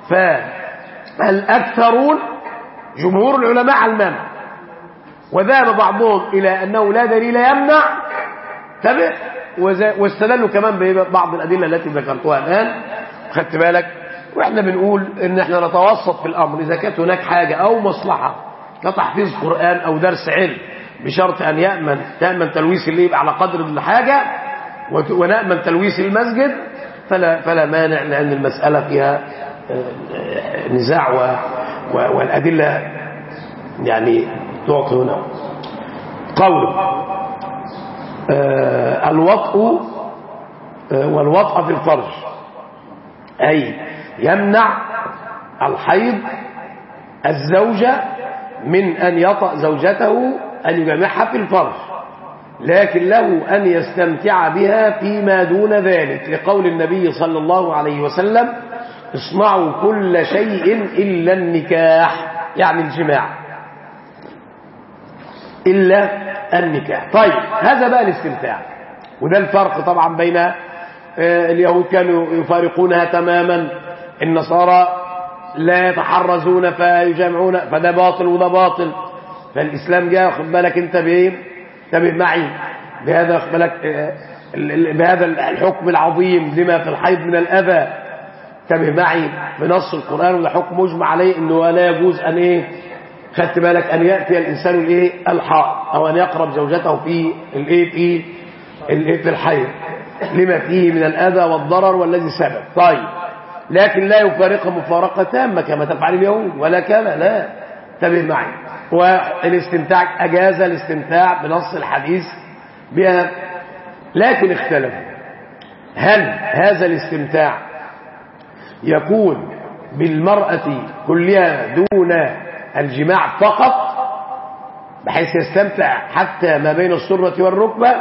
فالأكثرون جمهور العلماء على المنع وذهب بعضهم إلى أنه لا دليل يمنع تبع وز- واستدلوا كمان ببعض الأدلة التي ذكرتها الآن خدت بالك واحنا بنقول ان احنا نتوسط في الامر اذا كانت هناك حاجه او مصلحه كتحفيظ قران او درس علم بشرط ان يامن تامن تلويث اللي يبقى على قدر الحاجه وت- ونامن تلويث المسجد فلا فلا مانع لان المساله فيها آه، آه، نزاع و و- والادله يعني تعطي هنا قوله آه، الوطء آه، والوطء في الفرج أي يمنع الحيض الزوجة من أن يطأ زوجته أن يجامعها في الفرج لكن له أن يستمتع بها فيما دون ذلك لقول النبي صلى الله عليه وسلم اصنعوا كل شيء إلا النكاح يعني الجماع إلا النكاح طيب هذا بقى الاستمتاع وده الفرق طبعا بين آه، اليهود كانوا يفارقونها تماما النصارى لا يتحرزون فيجامعون فده باطل وده باطل فالإسلام جاء خد بالك انت بايه انتبه معي بهذا خد بالك آه، ال- ال- بهذا الحكم العظيم لما في الحيض من الأذى انتبه معي بنص القرآن وده حكم مجمع عليه انه لا يجوز ان ايه خدت بالك ان ياتي الانسان الايه الحائط او ان يقرب زوجته في الايه في الايه في الحيض لما فيه من الاذى والضرر والذي سبب طيب لكن لا يفارقها مفارقه تامه كما تفعل اليهود ولا كذا لا انتبه معي والاستمتاع اجاز الاستمتاع بنص الحديث بها لكن اختلف هل هذا الاستمتاع يكون بالمرأة كلها دون الجماع فقط بحيث يستمتع حتى ما بين السرة والركبة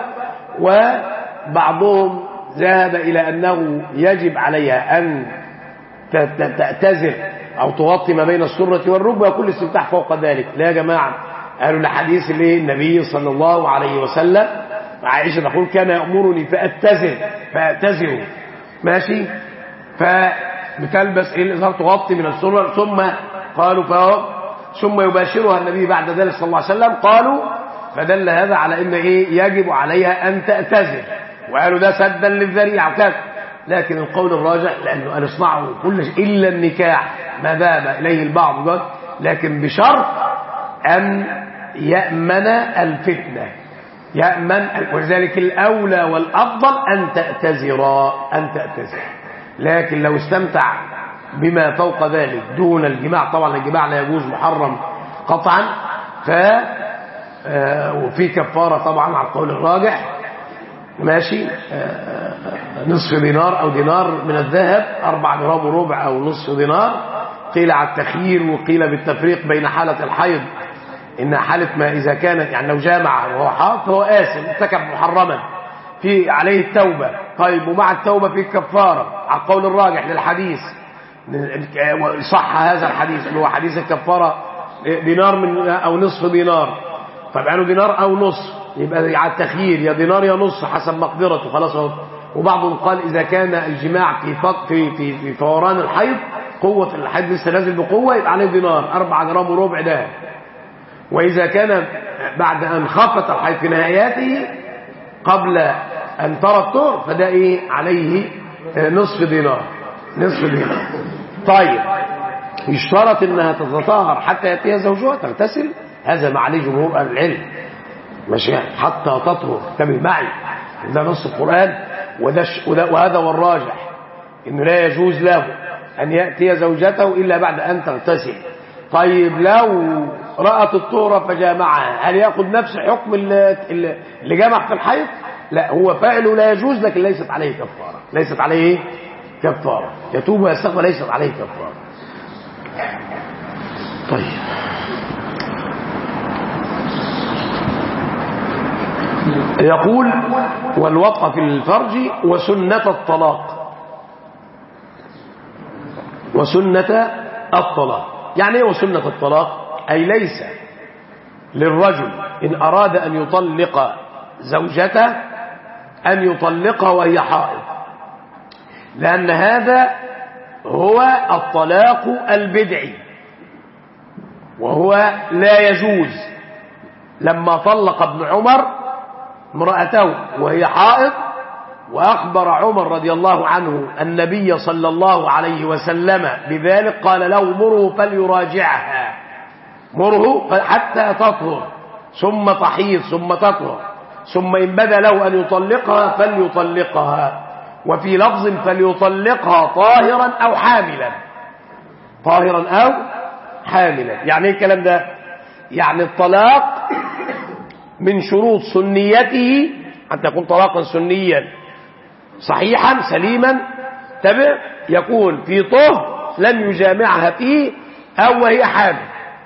وبعضهم ذهب إلى أنه يجب عليها أن ت- ت- تعتزل أو تغطي ما بين السرة والركبة وكل استمتاع فوق ذلك لا يا جماعة قالوا الحديث اللي النبي صلى الله عليه وسلم عائشة تقول كان يأمرني فأتزل فأتزل ماشي فبتلبس ايه الازار تغطي من السرة ثم قالوا فهو ثم يباشرها النبي بعد ذلك صلى الله عليه وسلم قالوا فدل هذا على ان ايه يجب عليها ان تعتزل وقالوا ده سدا للذريعه وكذا لكن القول الراجح لانه ان يصنعوا كل شيء الا النكاح ما ذهب اليه البعض قال لكن بشرط ان يامن الفتنه يامن ولذلك الاولى والافضل ان تعتذرا ان تعتذر لكن لو استمتع بما فوق ذلك دون الجماع طبعا الجماع لا يجوز محرم قطعا ف آه، وفي كفارة طبعا على القول الراجح ماشي آه، نصف دينار أو دينار من الذهب أربع جرام وربع أو نصف دينار قيل على التخيير وقيل بالتفريق بين حالة الحيض إن حالة ما إذا كانت يعني لو جامع وهو حاض فهو آثم ارتكب محرما في عليه التوبة طيب ومع التوبة في الكفارة على القول الراجح للحديث صح هذا الحديث اللي هو حديث الكفارة دينار من أو نصف دينار طب قالوا دينار أو نصف يبقى على التخيير يا دينار يا نصف حسب مقدرته خلاص اهو وبعضهم قال إذا كان الجماع في فق في في, في فوران الحيض قوة الحيض لسه نازل بقوة يبقى عليه دينار أربع جرام وربع ده وإذا كان بعد أن خفت الحيض في نهاياته قبل أن ترى الطهر فده إيه عليه آه، نصف دينار نصف دينار طيب يشترط انها تتطهر حتى ياتيها زوجها تغتسل هذا ما عليه جمهور اهل العلم ماشي حتى تطهر انتبه معي ده نص القران وده, ش... وده وهذا هو الراجح انه لا يجوز له ان ياتي زوجته الا بعد ان تغتسل طيب لو رأت الطهرة فجامعها هل ياخذ نفس حكم اللي, اللي جامع في الحيض لا هو فعله لا يجوز لكن ليست عليه كفارة ليست عليه كفارة يتوب ويستغفر ليست عليه كفارة طيب يقول والوطأ في الفرج وسنة الطلاق وسنة الطلاق يعني ايه وسنة الطلاق أي ليس للرجل إن أراد أن يطلق زوجته أن يطلقها وهي حائض لأن هذا هو الطلاق البدعي وهو لا يجوز لما طلق ابن عمر امرأته وهي حائض وأخبر عمر رضي الله عنه النبي صلى الله عليه وسلم بذلك قال له مره فليراجعها مره حتى تطهر ثم تحيض ثم تطهر ثم إن بدا له أن يطلقها فليطلقها وفي لفظ فليطلقها طاهرا أو حاملا طاهرا أو حاملا يعني ايه الكلام ده يعني الطلاق من شروط سنيته حتى يكون طلاقا سنيا صحيحا سليما تبع يكون في طهر لم يجامعها فيه أو وهي حامل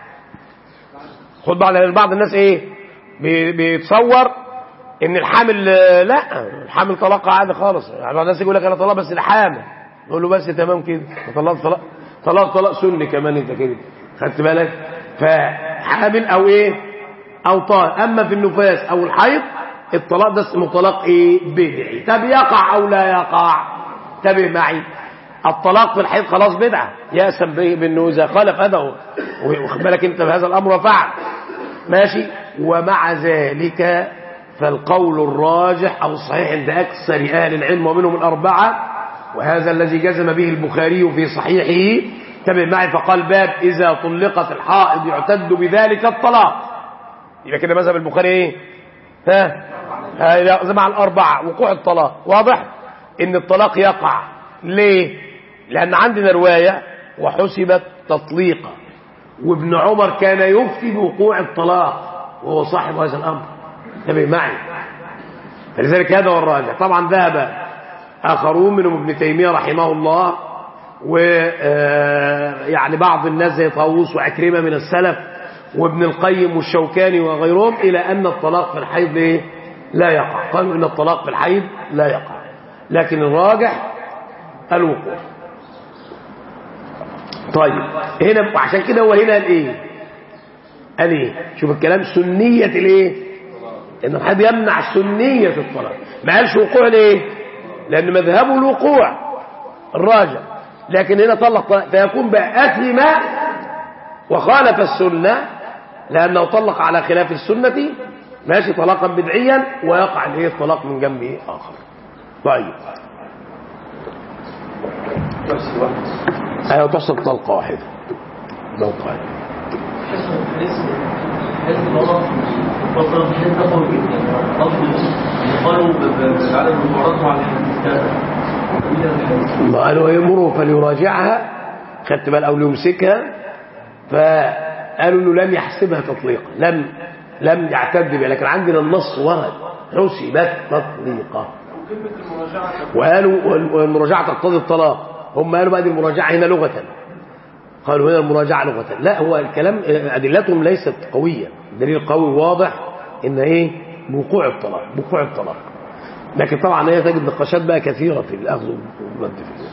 خد بعض بعض الناس ايه بيتصور ان الحامل لا الحامل طلاقها عادي خالص يعني بعض الناس يقول لك انا طلاق بس الحامل نقول له بس تمام كده طلاق طلاق طلاق طلاق سني كمان انت كده خدت بالك فحامل او ايه او طاهر اما في النفاس او الحيض الطلاق ده اسمه طلاق ايه بدعي طب يقع او لا يقع انتبه معي الطلاق في الحيض خلاص بدعه يأسم به بانه اذا خالف هذا واخد بالك انت بهذا الامر وفعل ماشي ومع ذلك فالقول الراجح او الصحيح عند اكثر اهل العلم ومنهم الاربعه وهذا الذي جزم به البخاري في صحيحه انتبه معي فقال باب اذا طلقت الحائض يعتد بذلك الطلاق يبقى كده مذهب البخاري ايه ها ها مع الاربعه وقوع الطلاق واضح ان الطلاق يقع ليه لان عندنا روايه وحسبت تطليقا وابن عمر كان يفتي بوقوع الطلاق وهو صاحب هذا الامر انتبه معي فلذلك هذا هو الراجح طبعا ذهب اخرون منهم ابن تيميه رحمه الله ويعني بعض الناس زي طاووس وعكرمه من السلف وابن القيم والشوكاني وغيرهم الى ان الطلاق في الحيض إيه؟ لا يقع قالوا ان الطلاق في الحيض لا يقع لكن الراجح الوقوع طيب هنا وعشان كده هو هنا قال ايه قال ايه شوف الكلام سنيه الايه ان الحيض يمنع سنيه الطلاق ما قالش وقوع ليه لان مذهبه الوقوع الراجح لكن هنا طلق فيكون بقى اثم وخالف السنه لانه طلق على خلاف السنه ماشي طلاقا بدعيا ويقع الايه الطلاق من جنب اخر طيب ايوه تحصل طلقه واحده طلقه واحده قالوا بعدم المعارضة مع الحديث ما قالوا يمره فليراجعها خدت بال او ليمسكها فقالوا انه لم يحسبها تطليقا لم لم يعتد بها لكن عندنا النص ورد حسبت تطليقا وقالوا والمراجعه تقتضي الطلاق هم قالوا بقى دي المراجعه هنا لغه قالوا هنا المراجعه لغه لا هو الكلام ادلتهم ليست قويه دليل قوي واضح ان ايه بوقوع الطلاق بوقوع الطلاق لكن طبعا هي تجد نقاشات بقى كثيره في الاخذ والرد في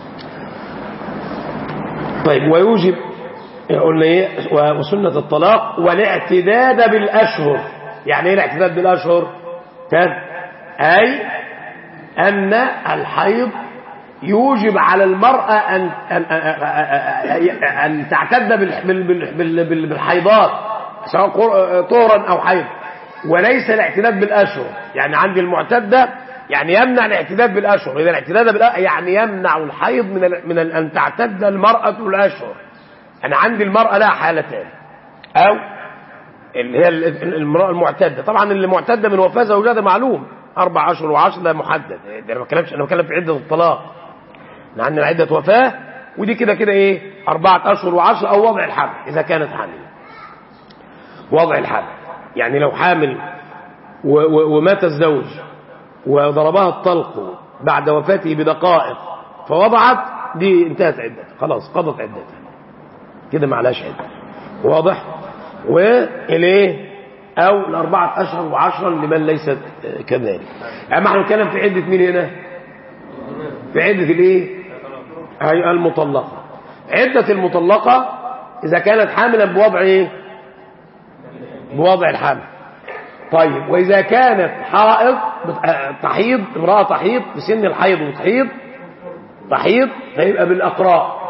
طيب ويوجب قلنا ايه وسنه الطلاق والاعتداد بالاشهر يعني ايه الاعتداد بالاشهر كان اي ان الحيض يوجب على المرأة أن, أن, أن تعتد بالحيضات سواء طهرا أو حيض وليس الاعتداد بالأشهر يعني عندي المعتدة يعني يمنع الاعتداد بالأشهر إذا الاعتداد بالأشهر يعني يمنع الحيض من, من أن تعتد المرأة الأشهر أنا عندي المرأة لها حالتان أو اللي هي المرأة المعتدة طبعا اللي معتدة من وفاة زوجها ده معلوم أربع أشهر وعشر ده محدد ده أنا بتكلمش أنا بتكلم في عدة الطلاق احنا عندنا عدة وفاة ودي كده كده ايه أربعة أشهر وعشر أو وضع الحمل إذا كانت حامل وضع الحمل يعني لو حامل و و ومات الزوج وضربها الطلق بعد وفاته بدقائق فوضعت دي انتهت عدتها خلاص قضت عدتها كده معلاش عدة واضح والايه او الاربعة اشهر وعشرا لمن ليست كذلك اما احنا نتكلم في عدة مين هنا في عدة الايه هي المطلقة عدة المطلقة اذا كانت حاملا بوضع ايه بوضع الحمل طيب واذا كانت حائض تحيض امرأة تحيض في سن الحيض وتحيض تحيض فيبقى بالاقراء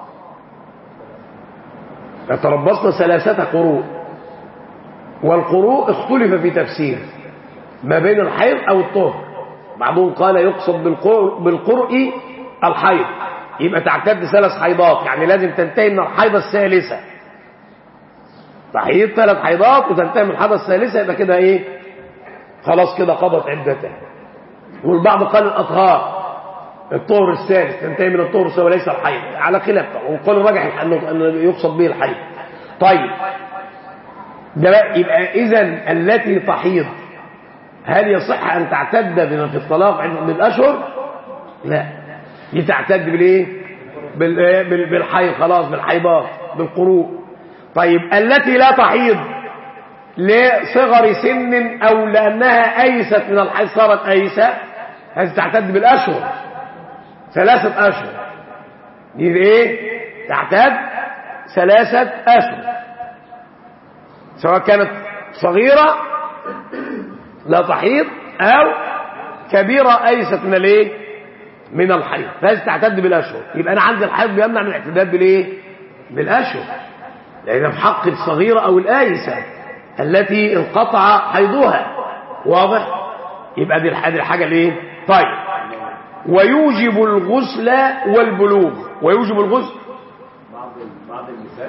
يتربصن ثلاثة قروء والقروء اختلف في تفسير ما بين الحيض او الطهر بعضهم قال يقصد بالقرء, بالقرء الحيض يبقى تعتد ثلاث حيضات يعني لازم تنتهي من الحيضة الثالثة تحيض ثلاث حيضات وتنتهي من الحيضة الثالثة يبقى كده ايه خلاص كده قضت عدتها والبعض قال الاطهار الطهر الثالث تنتهي من الطهر الثالث وليس الحيض على خلاف وقالوا راجع انه يقصد به الحيض طيب ده بقى يبقى اذا التي تحيض هل يصح ان تعتد بما في الطلاق بالاشهر لا دي تعتد بالايه بال- بال- بالحيض خلاص بالحيضات بالقروء طيب التي لا تحيض لصغر سن او لانها ايست من الحيض صارت ايسه هذه تعتد بالاشهر ثلاثه اشهر دي ايه تعتد ثلاثه اشهر سواء كانت صغيرة لا تحيض أو كبيرة أيست من الايه من الحيض فهذه تعتد بالأشهر يبقى أنا عندي الحيض بيمنع من الاعتداد بالايه بالأشهر لأن في حق الصغيرة أو الآيسة التي انقطع حيضها واضح يبقى دي الح- دي الحاجة الايه طيب ويوجب الغسل والبلوغ ويوجب الغسل بعض بعض النساء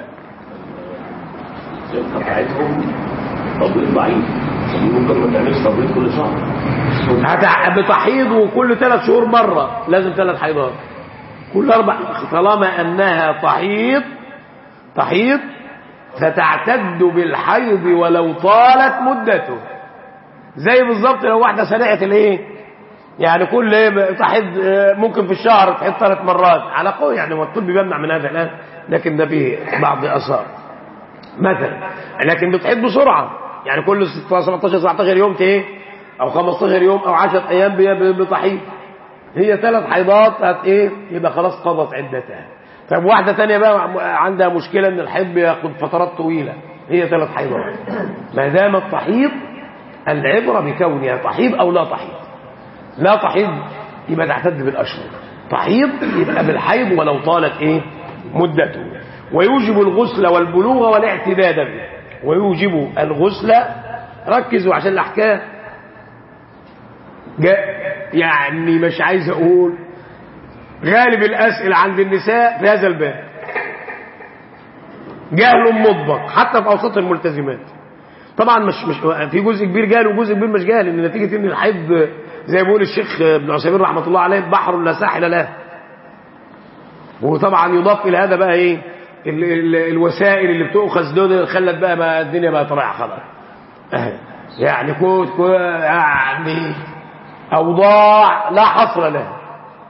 الخلقه بتاعتهم تبويض ضعيف دي ممكن ما تعملش تبويض كل شهر هتع- بتحيض وكل ثلاث شهور مرة لازم ثلاث حيضات كل أربع طالما أنها تحيض تحيض فتعتد بالحيض ولو طالت مدته زي بالظبط لو واحدة سرقت الايه يعني كل ايه تحيض آه، ممكن في الشهر تحيض ثلاث مرات على قول يعني هو الطب بيمنع من هذا الان لكن ده فيه بعض اثار مثلا لكن بتحيض بسرعه يعني كل 16 17 17 يوم ايه او 15 يوم او 10 ايام بي- بتحيض هي ثلاث حيضات هت ايه يبقى خلاص قضت عدتها طب واحده ثانيه بقى عندها مشكله ان الحيض بياخد فترات طويله هي ثلاث حيضات ما دامت تحيض العبره بكونها تحيض او لا تحيض لا تحيض يبقى تعتد بالاشهر تحيض يبقى بالحيض ولو طالت ايه مدته ويوجب الغسل والبلوغ والاعتداد به ويوجب الغسل ركزوا عشان الاحكام جاء يعني مش عايز اقول غالب الاسئله عند النساء في هذا الباب جهل مطبق حتى في اوساط الملتزمات طبعا مش مش في جزء كبير جهل وجزء كبير مش جهل ان نتيجه ان الحيض زي ما بيقول الشيخ ابن عثيمين رحمه الله عليه بحر لا ساحل له وطبعا يضاف الى هذا بقى ايه ال ال الوسائل اللي بتؤخذ دول خلت بقى ما الدنيا بقت رايحه خلاص أهي. يعني كوت كو يعني اوضاع لا حصر لها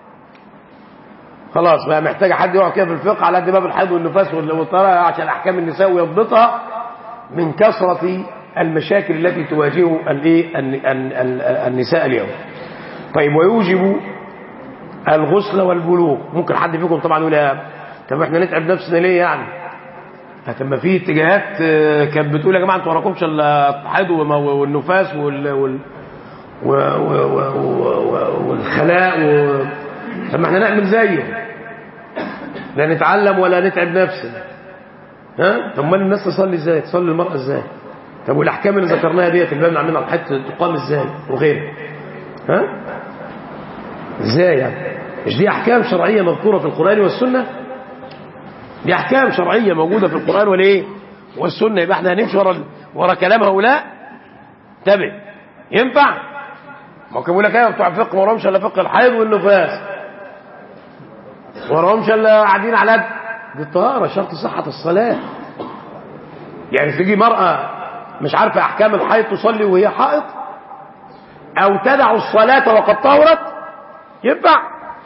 خلاص بقى محتاجه حد يقعد كده في الفقه على قد باب الحيض والنفاس والطلاق عشان احكام النساء ويضبطها من كثره المشاكل التي تواجه الايه الن- الن- ال- النساء اليوم طيب ويوجب الغسل والبلوغ ممكن حد فيكم طبعا يقول يا طب احنا نتعب نفسنا ليه يعني طب ما في اتجاهات آه، كانت بتقول يا جماعه انتوا وراكمش الا الحيض وما- والنفاس وال وال و- و- و- و- و- والخلاء و... طب ما احنا نعمل زيه لا نتعلم ولا نتعب نفسنا ها طب امال الناس تصلي ازاي تصلي المرأة ازاي طب والاحكام اللي ذكرناها ديت اللي بنمنع منها الحج تقام ازاي وغيرها ها ازاي يعني مش دي احكام شرعيه مذكوره في القران والسنه دي احكام شرعيه موجوده في القران والايه والسنه يبقى احنا هنمشي ورا ورا كلام هؤلاء تابع ينفع ما هو كان بيقول لك ايه بتوع الفقه ما وراهمش الا فقه الحيض والنفاس وراهمش الا قاعدين على قد دي الطهاره شرط صحه الصلاه يعني تيجي مرأة مش عارفة أحكام الحيض تصلي وهي حائض أو تدع الصلاة وقد طهرت ينفع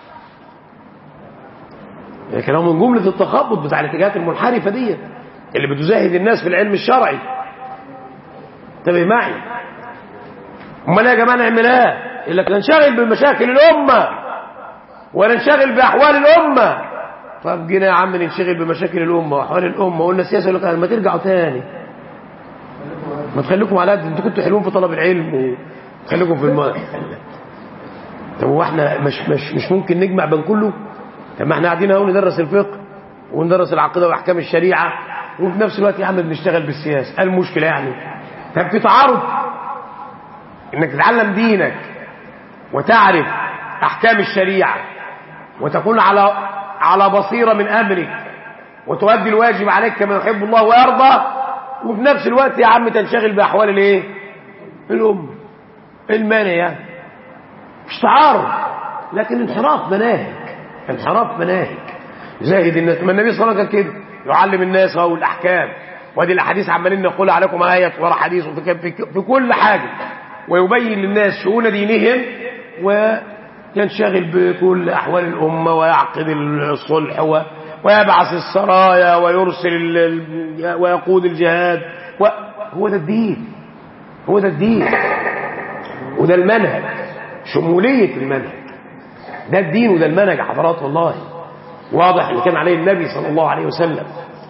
لكن هو من جملة التخبط بتاع الاتجاهات المنحرفة دي اللي بتزاهد الناس في العلم الشرعي انتبه معي امال إيه يا جماعه نعمل ايه يقول لك ننشغل بمشاكل الامه وننشغل باحوال الامه طب جينا يا عم ننشغل بمشاكل الامه واحوال الامه وقلنا السياسه يقول لك ما ترجعوا تاني ما تخليكم على قد انتوا كنتوا حلوين في طلب العلم وخليكم في الماء طب هو احنا مش مش مش ممكن نجمع بين كله طب ما احنا قاعدين اهو ندرس الفقه وندرس العقيده واحكام الشريعه وفي نفس الوقت يا عم بنشتغل بالسياسه ايه المشكله يعني طب في تعارض انك تتعلم دينك وتعرف احكام الشريعه وتكون على على بصيره من امرك وتؤدي الواجب عليك كما يحب الله ويرضى وفي نفس الوقت يا عم تنشغل باحوال الايه الام المانع يعني مش تعارض لكن انحراف مناهج انحراف مناهج زاهد الناس ما النبي صلى الله عليه وسلم كان كده يعلم الناس اهو الاحكام وادي الاحاديث عمالين نقول عليكم ايات ورا حديث وفي في, في كل حاجه ويبين للناس شؤون دينهم وينشغل بكل احوال الامه ويعقد الصلح و ويبعث السرايا ويرسل ال... ال- ويقود الجهاد و... هو ده الدين هو ده الدين وده المنهج شمولية المنهج ده الدين وده المنهج يا حضرات والله واضح اللي كان عليه النبي صلى الله عليه وسلم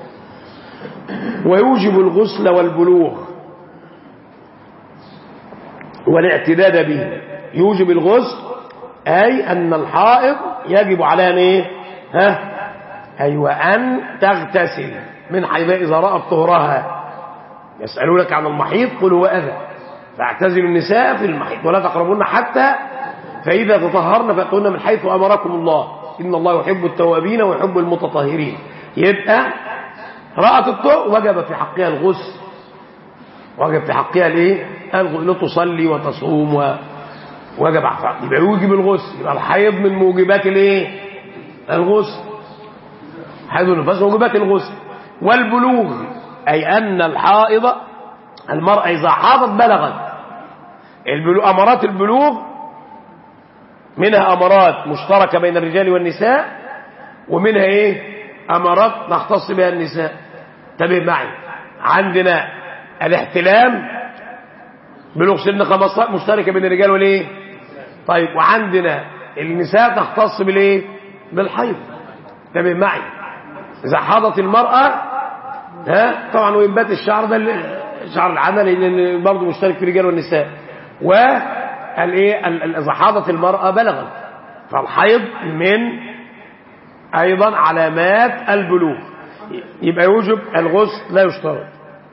ويوجب الغسل والبلوغ والاعتداد به يوجب الغسل أي أن الحائض يجب على أن إيه ها أيوة أن تغتسل من حيث إذا رأت طهرها يسألونك عن المحيط قل هو أذى فاعتزلوا النساء في المحيط ولا تقربون حتى فإذا تطهرن فأتون من حيث أمركم الله إن الله يحب التوابين ويحب المتطهرين يبقى رأت الطهر وجب في حقها الغسل وجب في حقها الايه الغسل تصلي وتصوم و... وجب حقها. يبقى يوجب الغسل يبقى الحيض من موجبات الايه الغسل حيض النفاس موجبات الغسل والبلوغ أي أن الحائض المرأة إذا حاضت بلغت البلوغ أمارات البلوغ منها أمارات مشتركة بين الرجال والنساء ومنها إيه أمارات نختص بها النساء انتبه معي عندنا الاحتلام بلوغ سن 15 مشتركة بين الرجال والإيه طيب وعندنا النساء تختص بالإيه بالحيض انتبه معي إذا حاضت المرأة ها طبعا وينبات الشعر ده اللي- شعر العمل اللي برضه مشترك في الرجال والنساء والايه ال- ال- اذا حاضت المراه بلغت فالحيض من ايضا علامات البلوغ يبقى يوجب الغسل لا يشترط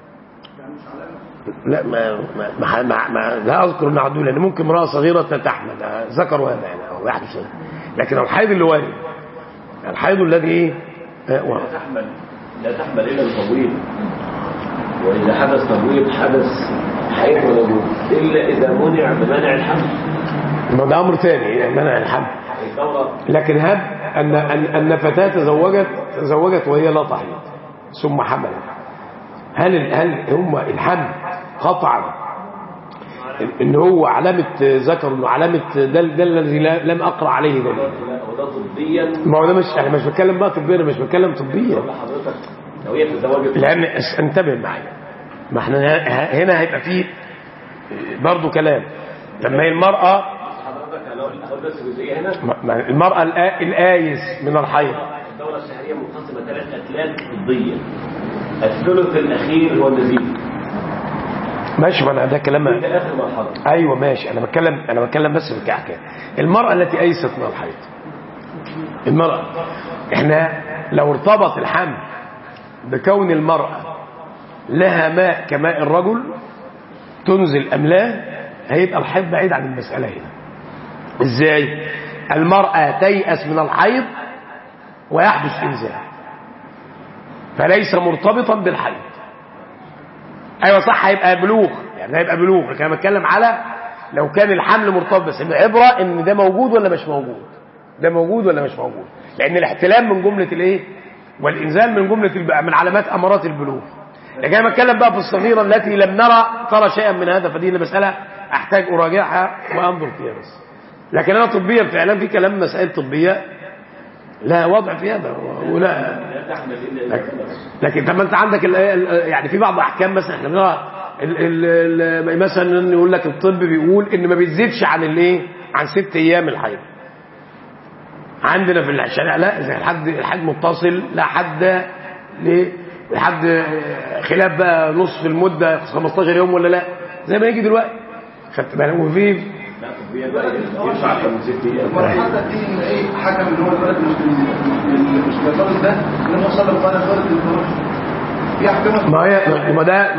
لا ما ما ما, ما, ما لا اذكر معدول لان ممكن امراه صغيره تحمل آه، ذكر هذا يعني او يحدث هذا. لكن الحيض اللي وارد الحيض الذي ايه آه، وارد. لا تحمل لا تحمل الا التبويض واذا حدث تبويض حدث حيض ولا بلوغ الا اذا منع بمنع الحمل ما ده امر ثاني منع الحمل الدوره لكن هب ان ان ان فتاه تزوجت تزوجت وهي لا تحيض ثم حملت هل ال- هل هم الحمل قطعا ان هو علامه ذكر انه علامه ده ده الذي لا- لم اقرا عليه دليل لا وده طبيا ما هو ده مش انا مش بتكلم بقى طبيا انا مش بتكلم طبيا بقول لحضرتك لو هي تزوجت لان اس- انتبه معايا ما احنا ه- هنا هيبقى فيه برضه كلام لما هي المراه حضرتك لو هقول بس جزئيه هنا ما- ما المراه الآ- الايس من الحيض الدورة الشهرية منقسمة ثلاث أتلات طبية الثلث الأخير هو النزيف ماشي ما انا ده كلام ده آخر مرحلة ايوه ماشي انا بتكلم انا بتكلم بس في كاحكام المراه التي ايست من الحيض المراه احنا لو ارتبط الحمل بكون المراه لها ماء كماء الرجل تنزل ام لا هيبقى الحيض بعيد عن المساله هنا ازاي المراه تيأس من الحيض ويحدث انزال فليس مرتبطا بالحيض ايوه صح هيبقى بلوغ يعني هيبقى بلوغ لكن انا بتكلم على لو كان الحمل مرتبط بس العبره ان ده موجود ولا مش موجود ده موجود ولا مش موجود لان الاحتلام من جمله الايه والانزال من جمله الب... من علامات امارات البلوغ لكن انا بتكلم بقى في الصغيره التي لم نرى ترى شيئا من هذا فدي مساله احتاج اراجعها وانظر فيها بس لكن انا طبيا فعلا في كلام مسائل طبيه لا وضع في هذا ولا لكن, لكن طب ما انت عندك ال ال يعني في بعض احكام مثلا احنا بنرى ال ال ال مثلا يقول لك الطب بيقول ان ما بيزيدش عن الايه عن ست ايام الحيض عندنا في الشريعه لا اذا الحد الحد متصل لا حد ليه لحد خلاف بقى نصف المده 15 يوم ولا لا زي ما يجي دلوقتي خدت بالك وفي ينفع اكتر من ست ايام حتى دي ان ايه حكم ان هو الولد مش مش بيطلب ده ان هو صلى وقال الولد الفروج في احكام ما هي ما ده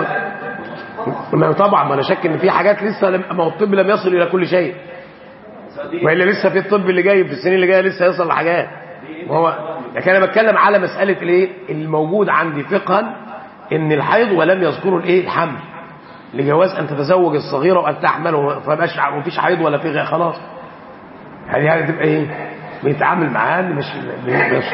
ما طبعا ما انا شك ان في حاجات لسه لم ما هو الطب لم يصل الى كل شيء والا لسه في الطب اللي جاي في السنين اللي جايه لسه هيوصل لحاجات ما هو لكن انا بتكلم على مساله الايه الموجود عندي فقها ان الحيض ولم يذكروا الايه الحمل لجواز ان تتزوج الصغيره وان تحمل فماش مفيش حيض ولا في غير خلاص هذه هذه تبقى ايه بيتعامل معاه اللي مش بيصبر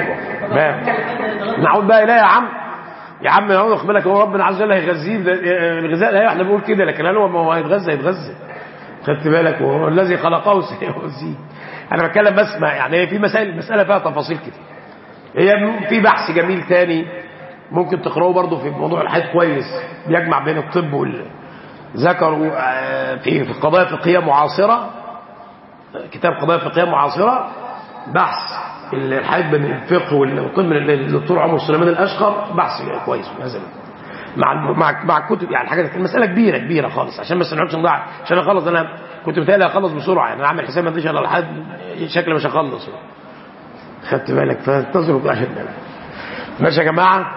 نعود بقى اليه يا عم يا عم هو خد بالك هو ربنا عز وجل هيغذيه ده- الغذاء لا احنا بنقول كده لكن هل هو ما هو هيتغذى هيتغذى خدت بالك وهو الذي خلقه سيغذيه انا بتكلم بس ما يعني هي في مسائل مساله فيها تفاصيل كتير هي في بحث جميل تاني ممكن تقراه برضه في موضوع الحيض كويس بيجمع بين الطب وال ذكروا آه، في في قضايا فقهيه معاصره كتاب قضايا فقهيه معاصره بحث الحيض بين الفقه والطب من الدكتور عمر سليمان الاشقر بحث كويس في هذا الموضوع. مع مع مع الكتب يعني حاجه المساله كبيره كبيره خالص عشان بس ما نقعدش نضيع عشان اخلص انا كنت متهيألي اخلص بسرعه يعني انا عامل حساب ما ادريش الا لحد شكلي مش هخلص خدت بالك فانتظروا بقى عشان بالك ماشي يا جماعه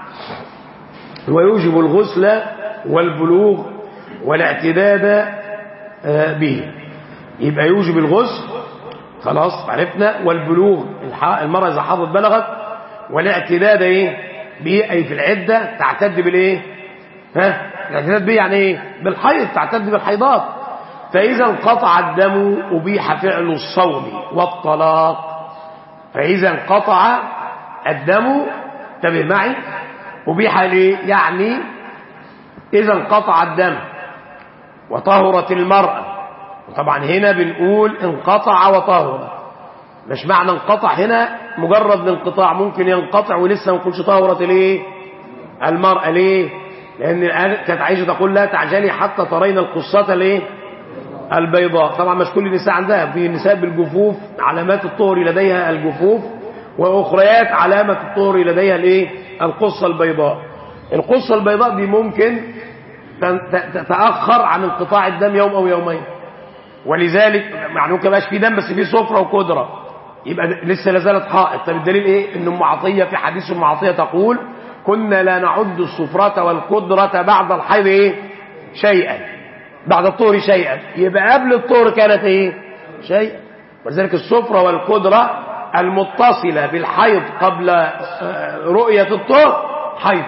ويوجب الغسل والبلوغ والاعتداد آه، به يبقى يوجب الغسل خلاص عرفنا والبلوغ الح- المرأة إذا حاضت بلغت والاعتداد ايه به أي في العدة تعتد بالايه ها الاعتداد به يعني ايه بالحيض تعتد بالحيضات فإذا انقطع الدم أبيح فعل الصوم والطلاق فإذا انقطع الدم انتبه معي أبيح ليه يعني إذا انقطع الدم وطهرت المرأة وطبعا هنا بنقول انقطع وطهر مش معنى انقطع هنا مجرد الانقطاع ممكن ينقطع ولسه ما نقولش طهرت ليه المرأة ليه لأن الآن كانت عايشة تقول لا تعجلي حتى ترين القصة ليه البيضاء طبعا مش كل النساء عندها في نساء بالجفوف علامات الطهر لديها الجفوف وأخريات علامة الطهر لديها الايه القصة البيضاء القصة البيضاء دي ممكن تتأخر عن انقطاع الدم يوم أو يومين ولذلك يعني ممكن يبقاش في دم بس في صفرة وقدرة يبقى لسه لا زالت حائط طب الدليل ايه ان ام عطيه في حديث ام عطيه تقول كنا لا نعد الصفرة والقدرة بعد الحيض ايه شيئا بعد الطهر شيئا يبقى قبل الطهر كانت ايه شيئا ولذلك الصفرة والقدرة المتصلة بالحيض قبل رؤية الطهر حيض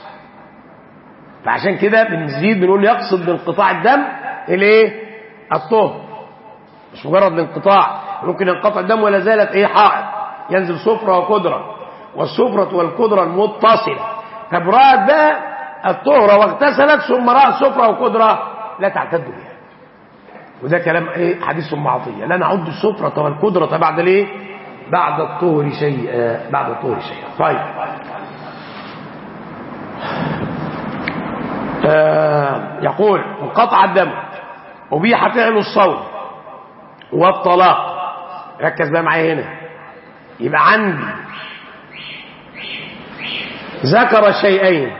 فعشان كده بنزيد بنقول يقصد بانقطاع الدم الايه الطهر مش مجرد الانقطاع ممكن ينقطع الدم ولا زالت ايه حائض ينزل صفرة وقدرة والصفرة والقدرة المتصلة طب رأت بقى الطهرة واغتسلت ثم رأت صفرة وقدرة لا تعتد بها وده كلام ايه حديث ام عطية لا نعد الصفرة والقدرة بعد الايه بعد الطهر شيئا بعد الطهر شيئا طيب آه يقول انقطع الدم أبيح فعل الصوم والطلاق ركز بقى معايا هنا يبقى عندي ذكر شيئين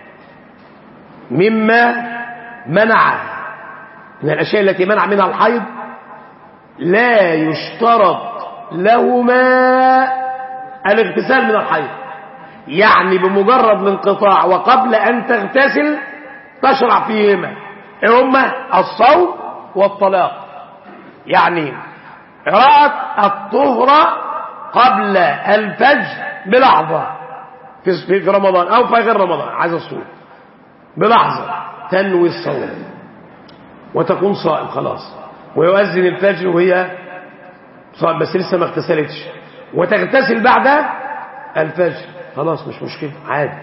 مما منع من الأشياء التي منع منها الحيض لا يشترط لهما الاغتسال من الحيض يعني بمجرد الانقطاع وقبل أن تغتسل تشرع فيهما هما الصوم والطلاق يعني رأت الطهر قبل الفجر بلحظة في في رمضان أو في غير رمضان عايز الصوم بلحظة تنوي الصوم وتكون صائم خلاص ويؤذن الفجر وهي صائم بس لسه ما اغتسلتش وتغتسل بعد الفجر خلاص مش مشكلة عادي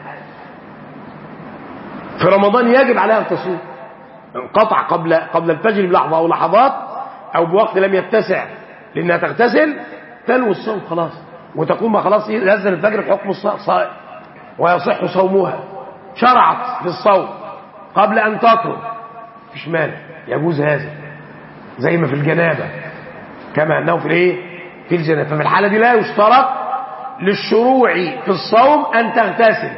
في رمضان يجب عليها أن تصوم انقطع قبل قبل الفجر بلحظة أو لحظات أو بوقت لم يتسع لأنها تغتسل تلوي الصوم خلاص وتقوم خلاص ينزل الفجر في حكم الصائم ويصح صومها شرعت في الصوم قبل أن تطهر مفيش مانع يجوز هذا زي ما في الجنابة كما أنه في الايه في الجنابة ففي الحالة دي لا يشترط للشروع في الصوم أن تغتسل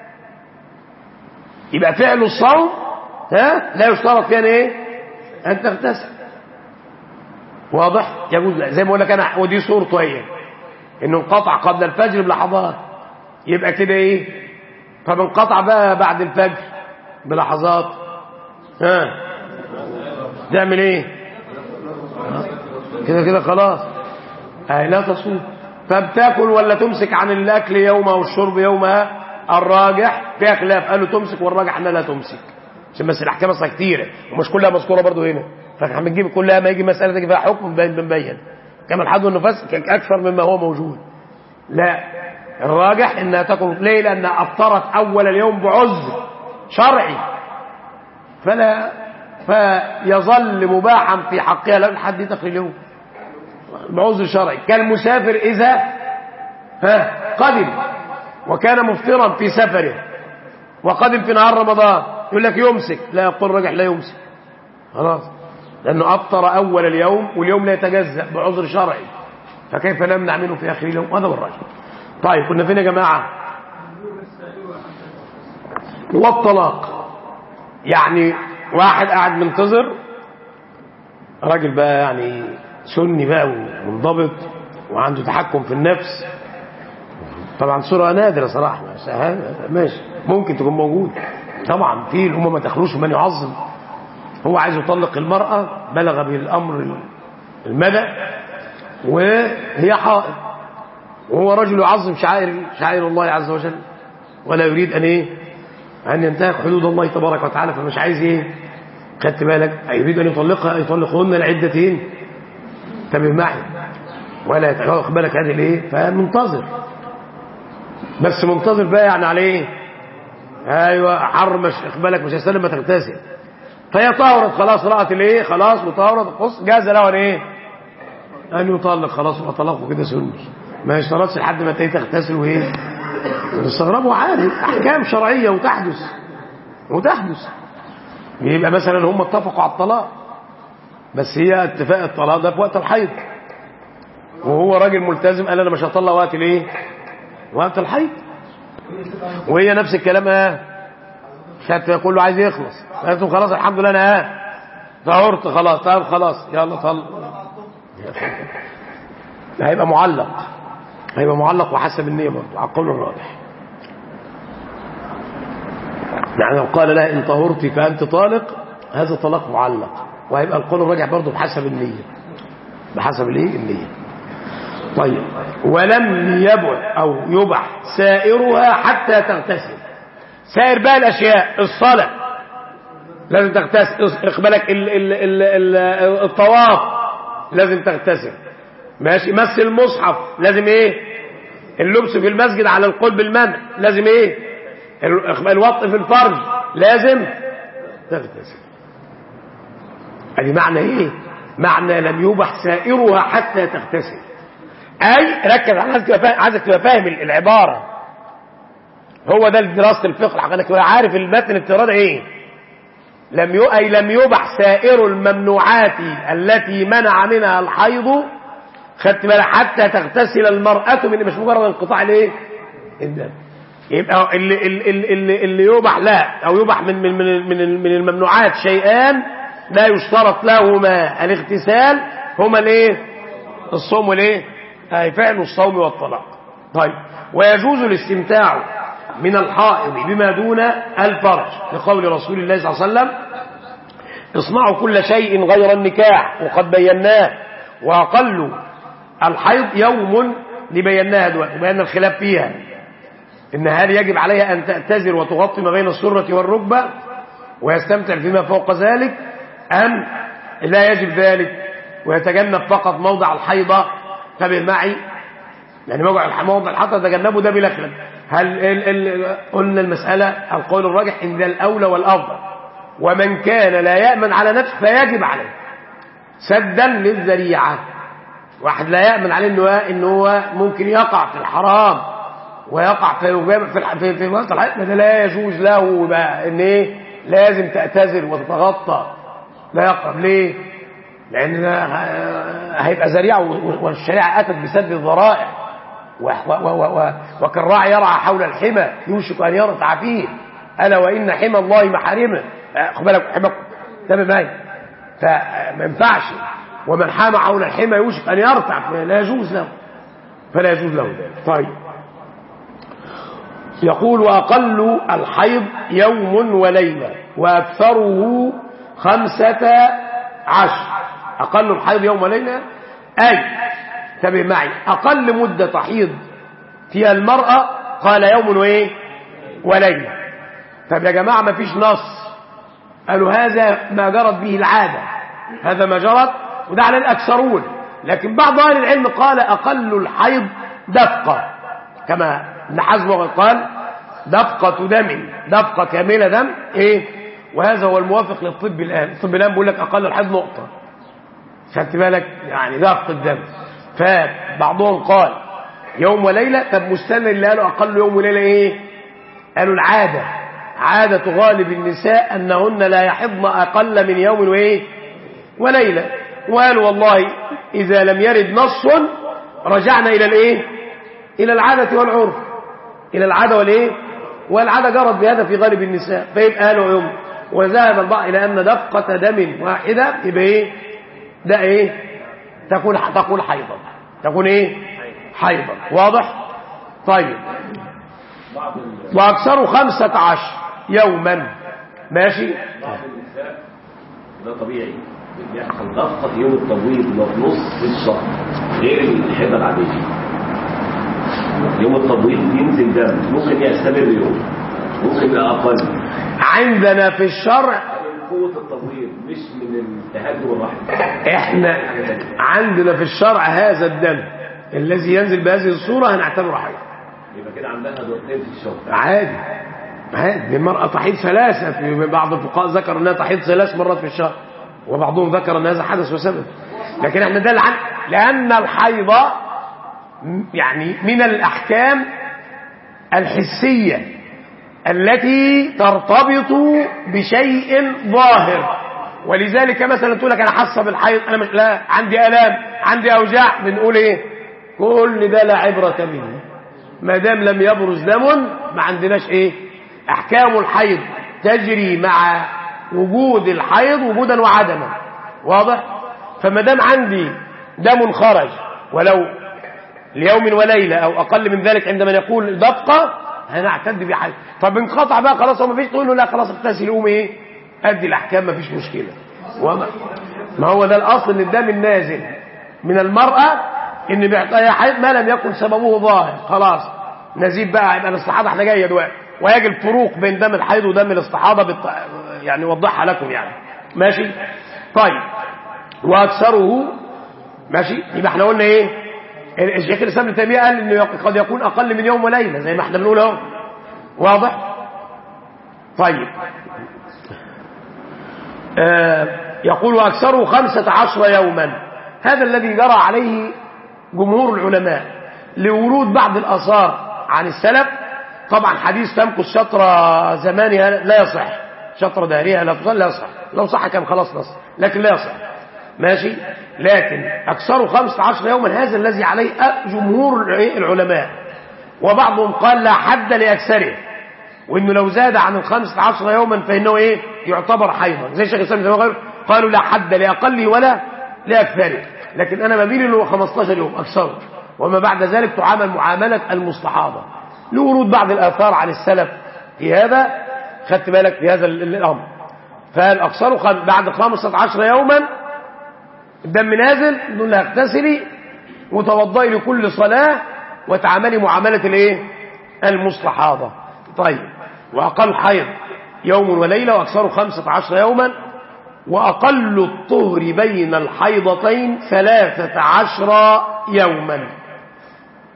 يبقى فعل الصوم ها لا يشترط فيها ايه أن تغتسل واضح يجوز لا. زي ما بقول لك انا ودي صورته هي انه انقطع قبل الفجر بلحظات يبقى كده ايه طب انقطع بقى بعد الفجر بلحظات ها تعمل ايه كده كده خلاص اهي لا تصوم فبتاكل ولا تمسك عن الاكل يومها والشرب يومها الراجح فيها خلاف قالوا تمسك والراجح انها لا تمسك عشان بس الاحكام اصلا كتيره ومش كلها مذكوره برضو هنا فاحنا بنجيب كلها ما يجي مساله تجي فيها حكم بنبين كما الحد والنفاس اكثر مما هو موجود لا الراجح انها تاكل ليه لانها افطرت اول اليوم بعذر شرعي فلا فيظل مباحا في حقها لا لحد دخل اليوم بعذر شرعي كالمسافر اذا ها قدم وكان مفطرا في سفره وقدم في نهار رمضان يقول لك يمسك لا يقول الراجح لا يمسك خلاص لانه افطر اول اليوم واليوم لا يتجزا بعذر شرعي فكيف نمنع منه في اخر اليوم هذا هو الراجح طيب كنا فين يا جماعه والطلاق يعني واحد قاعد منتظر راجل بقى يعني سني بقى ومنضبط وعنده تحكم في النفس طبعا صورة نادرة صراحة ماشي ممكن تكون موجود طبعا في الأمة ما تخلوش من يعظم هو عايز يطلق المرأة بلغ بالأمر المدى وهي حائض وهو رجل يعظم شعائر شعائر الله عز وجل ولا يريد أن إيه أن ينتهك حدود الله تبارك وتعالى فمش عايز إيه خدت بالك يريد أن يطلقها يطلقهن العدتين انتبه معي ولا يتخذ بالك هذه الايه فمنتظر بس منتظر بقى يعني على ايه ايوه حر مش بالك مش هيستلم ما تغتسل فهي طهرت خلاص رأت الايه خلاص وطهرت خلاص جاز له ان ايه ان يطلق خلاص وطلقه كده سني ما يشترطش لحد ما تيجي تغتسل وايه تستغربوا عادي احكام شرعيه وتحدث وتحدث يبقى مثلا هم اتفقوا على الطلاق بس هي اتفاق الطلاق ده في وقت الحيض وهو راجل ملتزم قال انا مش هطلق وقت الايه وقت الحيض وهي نفس الكلام اه كانت كله عايز يخلص قالت له خلاص الحمد لله انا اه طهرت خلاص طيب خلاص يلا طلق هيبقى معلق هيبقى معلق وحسب النية برضه على القول الراجح يعني لو قال لها ان طهرت فانت طالق هذا طلاق معلق وهيبقى القول الراجح برضه بحسب النية بحسب الايه النية طيب ولم يبع او يبح سائرها حتى تغتسل سائر بقى الاشياء الصلاة لازم تغتسل اقبلك ال ال ال ال الطواف لازم تغتسل ماشي مس المصحف لازم ايه اللبس في المسجد على القلب بالمنع لازم ايه الوط في الفرج لازم تغتسل ادي معنى ايه معنى لم يبح سائرها حتى تغتسل اي ركز عايزك تبقى فاهم العباره هو ده دراسه الفقه الحقيقه تبقى عارف المتن الافتراضي ايه لم ي... اي لم يبح سائر الممنوعات التي منع منها الحيض خدت بالك حتى تغتسل المرأة من مش مجرد انقطاع الايه الدم يبقى اللي, اللي, اللي, اللي يبح لا او يبح من من من, من الممنوعات شيئان لا يشترط لهما الاغتسال هما الايه الصوم والايه اي فعل الصوم والطلاق طيب ويجوز الاستمتاع من الحائض بما دون الفرج لقول رسول الله صلى الله عليه وسلم اصنعوا كل شيء غير النكاح وقد بيناه واقل الحيض يوم لبيناها دلوقتي وبينا الخلاف فيها ان هل يجب عليها ان تعتذر وتغطي ما بين السرة والركبة ويستمتع فيما فوق ذلك ام لا يجب ذلك ويتجنب فقط موضع الحيضة انتبه معي يعني موضع موضع الحطة تجنبه ده بلا خلاف هل ال ال قلنا المسألة القول الراجح إن ده الأولى والأفضل ومن كان لا يأمن على نفسه فيجب عليه سدا للذريعة واحد لا يأمن عليه إنه إن هو ممكن يقع في الحرام ويقع في في في, في وقت الحياة ده لا يجوز له بقى إن إيه لازم تعتذر وتتغطى لا يقرب ليه؟ لأن ده هيبقى ذريعة والشريعة أتت بسد الذرائع وكالراعي يرعى حول الحمى يوشك أن يرتع فيه ألا وإن حمى الله محارمه خد بالك حمى تمام معي فما ينفعش ومن حام حول الحمى يوشك أن يرتع لا يجوز له فلا يجوز له ذلك طيب يقول وأقل الحيض يوم وليلة وأكثره خمسة عشر أقل الحيض يوم وليلة أي تبع معي أقل مدة تحيض فيها المرأة قال يوم وإيه وليلة طب يا جماعة ما فيش نص قالوا هذا ما جرت به العادة هذا ما جرت وده على الأكثرون لكن بعض أهل العلم قال أقل الحيض دفقة كما ابن حزم قال دفقة دم دفقة كاملة دم إيه وهذا هو الموافق للطب الآن الطب الآن بيقول لك أقل الحيض نقطة خدت بالك يعني دفق الدم فبعضهم قال يوم وليلة طب مستنى اللي قالوا أقل يوم وليلة إيه قالوا العادة عادة غالب النساء أنهن لا يحضن أقل من يوم وإيه وليلة وقالوا والله إذا لم يرد نص رجعنا إلى الإيه إلى العادة والعرف إلى العادة والإيه والعادة جرت بهذا في غالب النساء فيبقى قالوا يوم وذهب البعض إلى أن دفقة دم واحدة يبقى إيه ده إيه تكون تكون حيضا تكون إيه حيضا واضح طيب وأكثر خمسة عشر يوما ماشي بعض النساء ده طبيعي بيحصل ضغطة يوم التبويض وفي نص الشهر غير الحيضة العادية يوم التبويض بينزل دم ممكن يستمر يوم ممكن يبقى أقل عندنا في الشرع من قوة التبويض مش من التهجم الرحم احنا عندنا في الشرع هذا الدم الذي ينزل بهذه الصورة هنعتبره حيض يبقى كده عندها دورتين في الشهر عادي عادي المرأة تحيض ثلاثة في بعض الفقهاء ذكر انها تحيض ثلاث مرات في الشهر وبعضهم ذكر ان هذا حدث وسبب لكن احنا ده العن... لان الحيض يعني من الاحكام الحسية التي ترتبط بشيء ظاهر ولذلك مثلا تقول لك انا حاسه بالحيض انا مش لا عندي الام عندي اوجاع بنقول ايه كل ده لا عبره منه ما دام لم يبرز دم ما عندناش ايه احكام الحيض تجري مع وجود الحيض وجودا وعدما واضح فما دام عندي دم خرج ولو ليوم وليله او اقل من ذلك عندما نقول دقه هنعتد بحيض طب انقطع بقى خلاص هو ما فيش تقول له لا خلاص اغتسل قوم ايه ادي الاحكام ما فيش مشكله وما ما هو ده الاصل ان الدم النازل من المراه ان بيعطيها حيض ما لم يكن سببه ظاهر خلاص نزيد بقى يبقى الاستحاضه احنا جايه دلوقتي ويجي الفروق بين دم الحيض ودم الاستحاضه بالط... يعني وضحها لكم يعني ماشي طيب واكثره ماشي يبقى احنا قلنا ايه الشيخ الاسلام ابن تيميه قال انه قد يكون اقل من يوم وليله زي ما احنا بنقول اهو واضح طيب آه يقول اكثره خمسة عشر يوما هذا الذي جرى عليه جمهور العلماء لورود بعض الاثار عن السلف طبعا حديث تمكث شطر زمانها لا يصح شطر دهرها لا تصل لا يصح لو صح كان خلاص نص لكن لا يصح ماشي لكن أكثر خمسة عشر يوما هذا الذي عليه جمهور العلماء وبعضهم قال لا حد لأكثره وإنه لو زاد عن الخمسة عشر يوما فإنه إيه يعتبر حيضا زي الشيخ الإسلام زي ما قال قالوا لا حد لأقله ولا لأكثره لكن أنا بميل إنه 15 يوم أكثر وما بعد ذلك تعامل معاملة المستحاضة لورود بعض الآثار عن السلف في هذا خدت بالك في هذا الأمر فالأكثر بعد 15 يوما الدم نازل نقول لها اغتسلي وتوضئي لكل صلاة وتعاملي معاملة الايه المستحاضة طيب وأقل حيض يوم وليلة وأكثر خمسة عشر يوما وأقل الطهر بين الحيضتين ثلاثة عشر يوما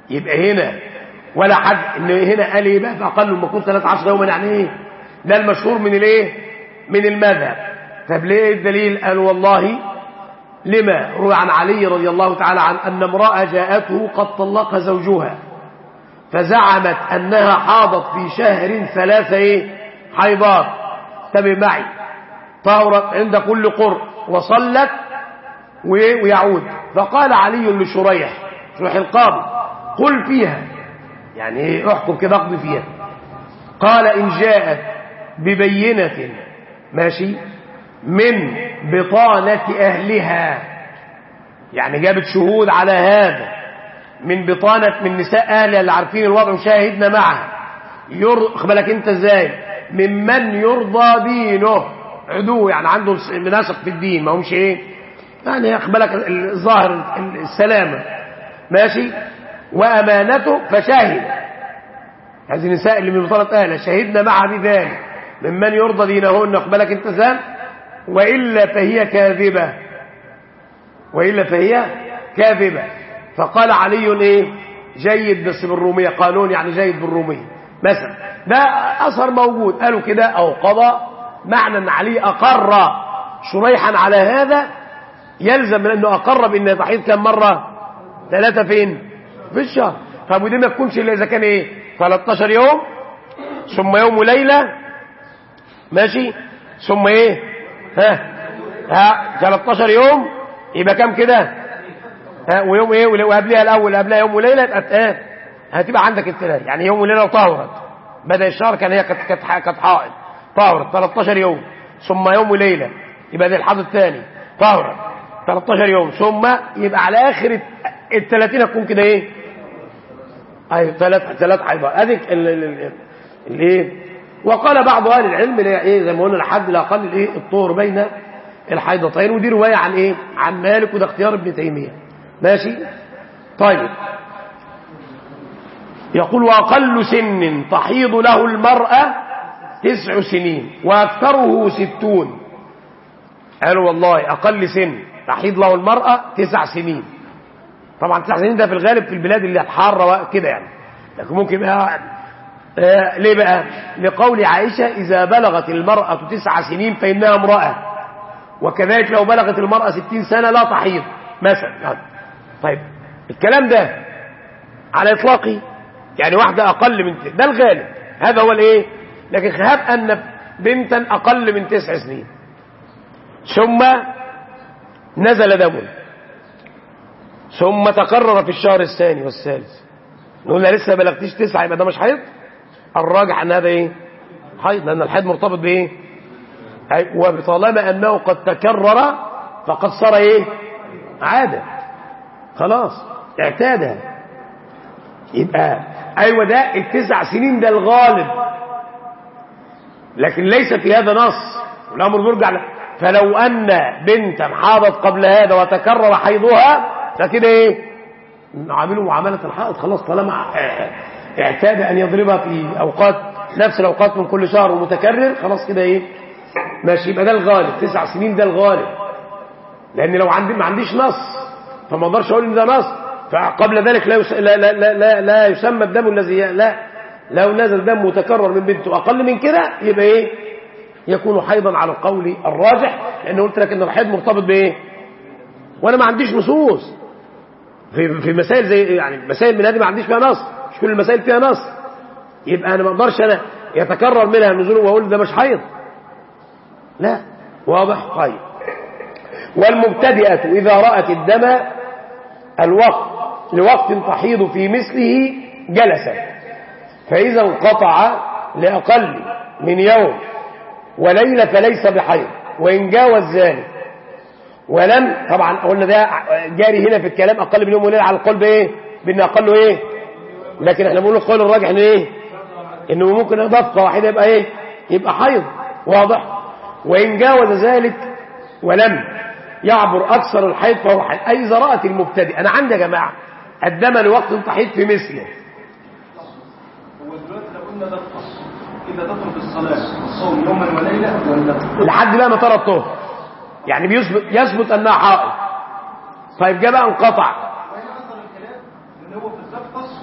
يبقى هنا ولا حد ان هنا قال ايه بقى فاقل المكون 13 يوما يعني ايه ده المشهور من الايه من المذهب طب ليه الدليل قال والله لما روى عن علي رضي الله تعالى عن ان امراه جاءته قد طلق زوجها فزعمت انها حاضت في شهر ثلاثه ايه حيضات تبع معي طهرت عند كل قرء وصلت و- ويعود فقال علي لشريح شريح القاضي قل فيها يعني ايه احكم كده اقضي فيها قال ان جاءت ببينة ماشي من بطانة اهلها يعني جابت شهود على هذا من بطانة من نساء اهلها اللي عارفين الوضع وشاهدنا معها ير... بالك انت ازاي ممن يرضى دينه عدو يعني عنده مناسق في الدين ما همش ايه يعني يقبلك الظاهر السلامة ماشي وأمانته فشاهد هذه النساء اللي من بطانة أهلها شهدنا معها بذلك ممن يرضى دينهن يقبلك انت زال وإلا فهي كاذبة وإلا فهي كاذبة فقال علي ايه جيد بس بالرومية قانون يعني جيد بالرومية مثلا ده أثر موجود قالوا كده أو قضى معنى أن علي أقر شريحا على هذا يلزم من أنه أقر بأن تحيض كم مرة ثلاثة فين في الشهر طب ودي ما تكونش إلا إذا كان إيه 13 يوم ثم يوم وليلة ماشي ثم إيه ها ها 13 يوم يبقى كم كده ها ويوم إيه وقبلها الأول قبلها يوم وليلة يبقى إيه هتبقى عندك الثلاث يعني يوم وليلة وطهرت بدأ الشهر كان هي كانت كانت كانت حائض طهرت 13 يوم ثم يوم وليلة يبقى ده الحظ الثاني طهرت 13 يوم ثم يبقى على اخر ال 30 هتكون كده ايه ايوه ثلاث ثلاث حيضات ادي الايه وقال بعض اهل العلم اللي هي ايه زي ما قلنا لحد الاقل الايه الطهر بين الحيضتين ودي روايه عن ايه عن مالك وده اختيار ابن تيميه ماشي طيب يقول واقل سن تحيض له المراه تسع سنين واكثره ستون قالوا والله اقل سن تحيض له المرأة تسع سنين طبعا تسع سنين ده في الغالب في البلاد اللي حارة كده يعني لكن ممكن بقى آه ليه بقى لقول عائشة إذا بلغت المرأة تسع سنين فإنها امرأة وكذلك لو بلغت المرأة ستين سنة لا تحيض مثلا يعني. طيب الكلام ده على إطلاقي يعني واحدة أقل من ده الغالب هذا هو الإيه لكن خهاب أن بنتا أقل من تسع سنين ثم نزل دم ثم تكرر في الشهر الثاني والثالث نقول لها لسه بلغتيش تسعة يبقى ده مش حيض الراجح ان هذا ايه حيض لان الحيض مرتبط بايه وطالما انه قد تكرر فقد صار ايه عادة خلاص اعتادها يبقى ايوه ده التسع سنين ده الغالب لكن ليس في هذا نص والامر بيرجع فلو أن بنتا حاضت قبل هذا وتكرر حيضها فكده ايه عاملوا معاملة الحائض خلاص طالما اعتاد أن يضربها في أوقات نفس الأوقات من كل شهر ومتكرر خلاص كده ايه ماشي يبقى ده الغالب تسع سنين ده الغالب لأن لو عندي ما عنديش نص فما اقدرش أقول إن ده نص فقبل ذلك لا, يس... لا, لا, لا, لا, لا يسمى الدم الذي لا لو نزل دم متكرر من بنته أقل من كده يبقى ايه يكون حيضا على القول الراجح لان قلت لك ان الحيض مرتبط بايه وانا ما عنديش نصوص في في مسائل زي يعني مسائل من هذه ما عنديش فيها نص مش كل المسائل فيها نص يبقى انا ما اقدرش انا يتكرر منها النزول واقول ده مش حيض لا واضح طيب والمبتدئه اذا رات الدم الوقت لوقت تحيض في مثله جلست فاذا انقطع لاقل من يوم وليلة فليس بحيض وإن جاوز ذلك ولم طبعا قلنا ده جاري هنا في الكلام أقل من يوم وليلة على القول بإيه بأن أقله إيه لكن احنا بنقول القول الراجح إن إيه إنه ممكن إضافة واحدة يبقى إيه يبقى حيض واضح وإن جاوز ذلك ولم يعبر أكثر الحيض فهو حيض أي إذا رأت المبتدئ أنا عندي يا جماعة الدم لوقت تحيض في مثله هو دلوقتي لو قلنا ده القصر إذا تترك الصلاة الصوم يوما وليلة ولا لحد بقى ما ترى الطهر يعني بيثبت يثبت انها حائض طيب جاء بقى انقطع وهنا حصل الكلام إن هو في الزفقص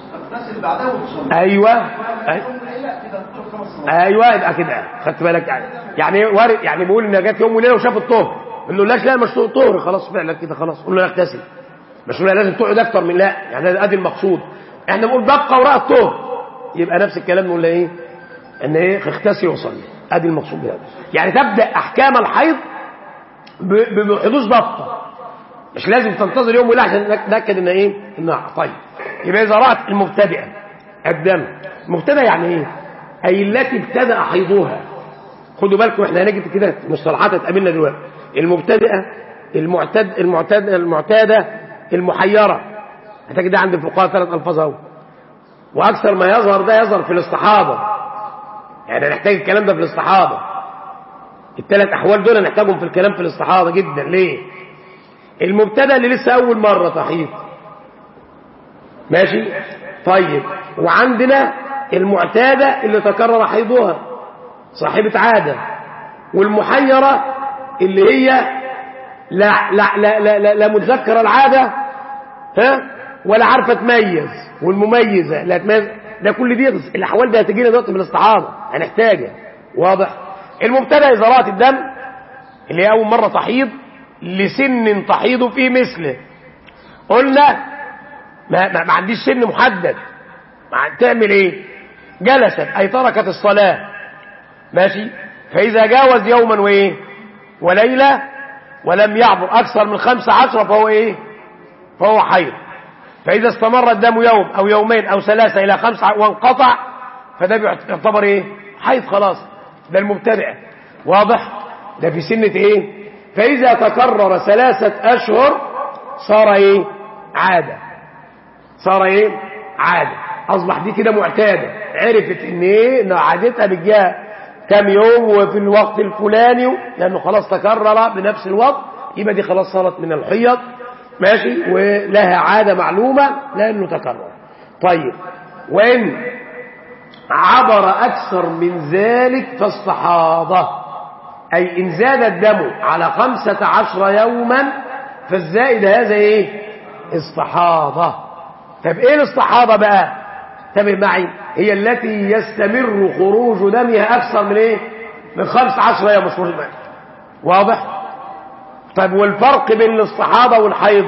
تغتسل بعدها وتصلي ايوه أي- يوم وليله كده تطلب خمس صلوات ايوه يبقى كده خدت بالك يعني يعني وارد يعني بيقول ان جت يوم وليله وشاف الطهر ما نقولهاش لا مش طهر خلاص فعلا كده خلاص قول له اغتسل مش نقول لازم تقعد اكتر من لا يعني ده ادي المقصود احنا بنقول بقى وراء الطهر يبقى نفس الكلام نقول ايه ان ايه اغتسل وصلي ادي المقصود بهذا يعني تبدا احكام الحيض ب- ب- بحدوث ضبطه مش لازم تنتظر يوم وليله عشان نتاكد ان ايه انها طيب يبقى اذا رات المبتدئه الدم المبتدئه يعني ايه اي التي ابتدا حيضها خدوا بالكم احنا هنجد كده مصطلحات هتقابلنا دلوقتي المبتدئه المعتد المعتاد المعتاده المحيره هتجد ده عند الفقهاء ثلاث الفاظ اهو واكثر ما يظهر ده يظهر في الاستحاضه يعني نحتاج الكلام ده في الاستحاضه الثلاث احوال دول نحتاجهم في الكلام في الاستحاضه جدا ليه المبتدا اللي لسه اول مره تحيض ماشي طيب وعندنا المعتاده اللي تكرر حيضها صاحبه عاده والمحيره اللي هي لا لا لا لا, لا, لا متذكره العاده ها ولا عارفه تميز والمميزه لا تميز ده كل دي الاحوال دي هتجي لنا دلوقتي من الاستعاضه هنحتاجها واضح المبتدا اذا رات الدم اللي هي اول مره تحيض لسن تحيض فيه مثله قلنا ما, ما, ما عنديش سن محدد ما تعمل ايه جلست اي تركت الصلاه ماشي فاذا جاوز يوما وايه وليله ولم يعبر اكثر من خمسة عشر فهو ايه فهو حيض فاذا استمر الدم يوم او يومين او ثلاثة الى خمسة وانقطع فده بيعتبر ايه حيض خلاص ده المبتدئ واضح ده في سنة ايه فاذا تكرر ثلاثة اشهر صار ايه عادة صار ايه عادة اصبح دي كده معتادة عرفت ان ايه ان عادتها بتجيها كام يوم وفي الوقت الفلاني لانه خلاص تكرر بنفس الوقت يبقى دي خلاص صارت من الحيض ماشي ولها عادة معلومة لانه تكرر طيب وان عبر اكثر من ذلك فاستحاضة اي ان زاد الدم على خمسة عشر يوما فالزائد هذا ايه استحاضة طب ايه الاستحاضة بقى انتبه معي هي التي يستمر خروج دمها اكثر من ايه من خمس عشر يوم مش معي. واضح طيب والفرق بين الاستحاضة والحيض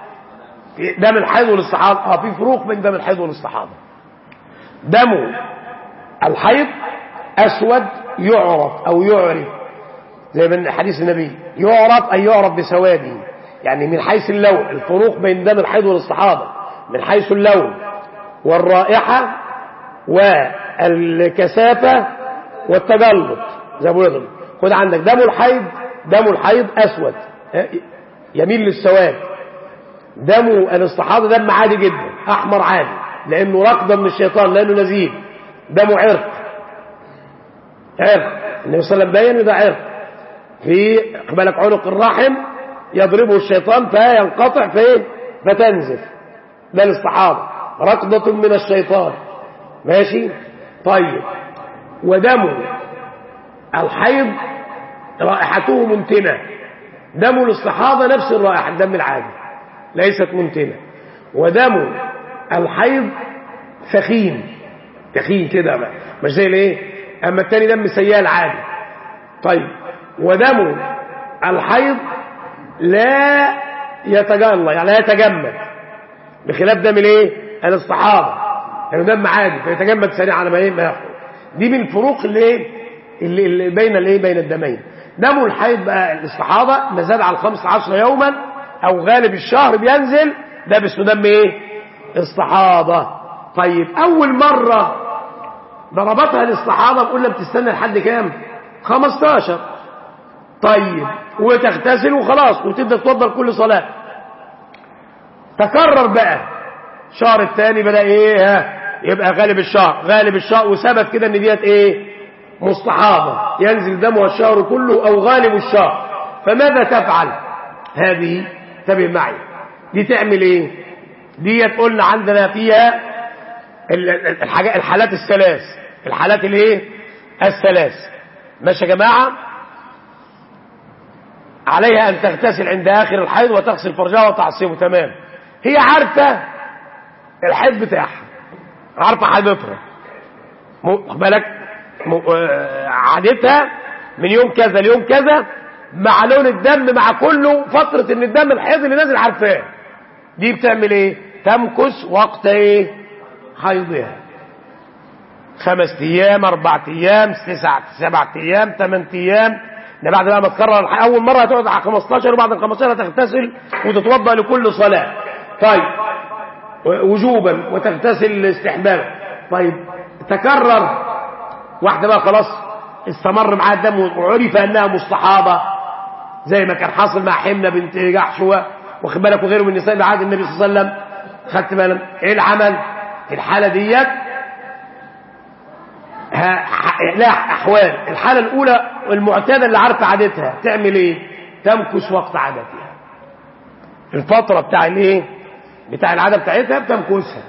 دم الحيض والاستحاضة اه في فروق بين دم الحيض والاستحاضة دم الحيض اسود يعرف او يعرف زي من حديث النبي يعرف اي يعرف بسواده يعني من حيث اللون الفروق بين دم الحيض والاستحاضة من حيث اللون والرائحة والكثافة والتجلط زي ما بيقولوا خد عندك دم الحيض دم الحيض أسود يميل للسواد دم الاستحاضة دم عادي جدا أحمر عادي لأنه ركضة من الشيطان لأنه نزيل دمه عرق عرق النبي صلى الله عليه وسلم بين ده عرق في بالك عنق الرحم يضربه الشيطان فينقطع فين فتنزف ده الاستحاضة ركضة من الشيطان ماشي طيب ودم الحيض رائحته منتنة دم الاستحاضة نفس الرائحة الدم العادي ليست منتنة ودم الحيض ثخين ثخين كده مش زي الايه اما التاني دم سيال عادي طيب ودم الحيض لا يتجلى يعني لا يتجمد بخلاف دم الايه الاستحاضه يعني دم عادي فيتجمد سريعا على ما ايه ما يخرج دي من الفروق اللي ايه اللي, اللي بين الايه بين الدمين دم الحيض بقى الاستحاضه ما زاد على 15 يوما او غالب الشهر بينزل ده باسمه دم ايه استحاضه طيب اول مره ضربتها الاستحاضه قلنا بتستنى لحد كام 15 طيب وتغتسل وخلاص وتبدا تفضل كل صلاه تكرر بقى الشهر الثاني بدا ايه ها يبقى غالب الشهر غالب الشهر وثبت كده ان ديت ايه مستحاضه ينزل دمها الشهر كله او غالب الشهر فماذا تفعل هذه انتبه معي دي تعمل ايه ديت قلنا عندنا فيها الحاجات الحالات الثلاث الحالات الايه الثلاث ماشي يا جماعه عليها أن تغتسل عند آخر الحيض وتغسل فرجها وتعصبه تمام هي عارفة الحيض بتاعها عارفه حيضتها م- خد بالك م- آه، عادتها من يوم كذا ليوم كذا مع لون الدم مع كله فتره ان الدم الحيض اللي نازل عارفاه دي بتعمل ايه تمكث وقت ايه حيضها خمس ايام اربع ايام تسع سبع ايام ثمان ايام ده بعد بقى ما تكرر الح- اول مره هتقعد على 15 وبعد ال 15 هتغتسل وتتوضا لكل صلاه طيب و- وجوبا وتغتسل استحبابا طيب تكرر واحده بقى خلاص استمر معاها الدم وعرف انها مستحاضه زي ما كان حاصل مع حمنه بنت جحش و- واخد بالك وغيره من النساء بعد النبي صلى الله عليه وسلم خدت بالك ايه العمل في الحاله ديت ها- ح- لا احوال الحاله الاولى المعتاده اللي عارفه عادتها تعمل ايه تمكث وقت عادتها الفتره بتاع الايه بتاع العاده بتاعتها بتمكثها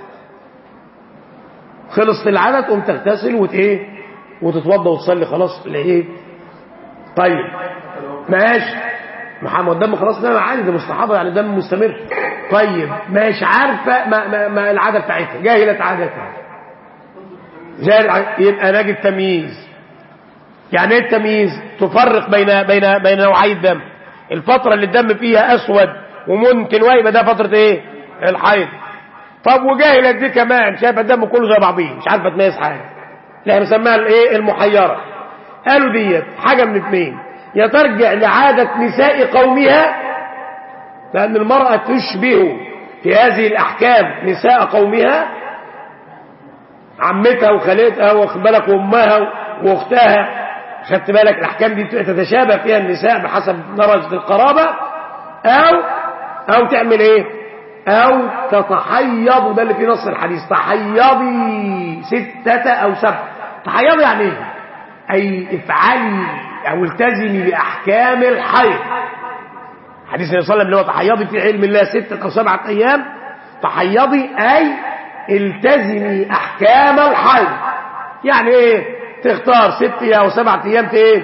خلصت العاده تقوم تغتسل وت ايه وتتوضا وتصلي خلاص لايه طيب ماشي محمد دم خلاص ده عادي ده مستحاضه يعني دم مستمر طيب ماشي عارفه ما, ما, ما العاده بتاعتها جاهله عادتها جاهل يبقى نجد تمييز يعني ايه التمييز تفرق بين بين بين نوعي الدم الفتره اللي الدم فيها اسود ومنتن ويبقى ده فتره ايه الحيض طب وجاهله دي كمان شايفه الدم كله زي بعضيه مش عارفه تميز حاجه اللي احنا بنسميها الايه المحيره قالوا ديت حاجه من اثنين يا ترجع لعاده نساء قومها لان المراه تشبه في هذه الاحكام نساء قومها عمتها وخالتها واخد بالك وامها واختها خدت بالك الاحكام دي تتشابه فيها النساء بحسب درجه القرابه او او تعمل ايه او تتحيض ده اللي في نص الحديث تحيضي ستة او سبعة تحيضي يعني ايه اي افعلي او التزمي باحكام الحيض حديث النبي صلى الله عليه وسلم اللي هو تحيضي في علم الله ستة او سبعة ايام تحيضي اي التزمي احكام الحيض يعني ايه تختار ست او سبعة ايام في ايه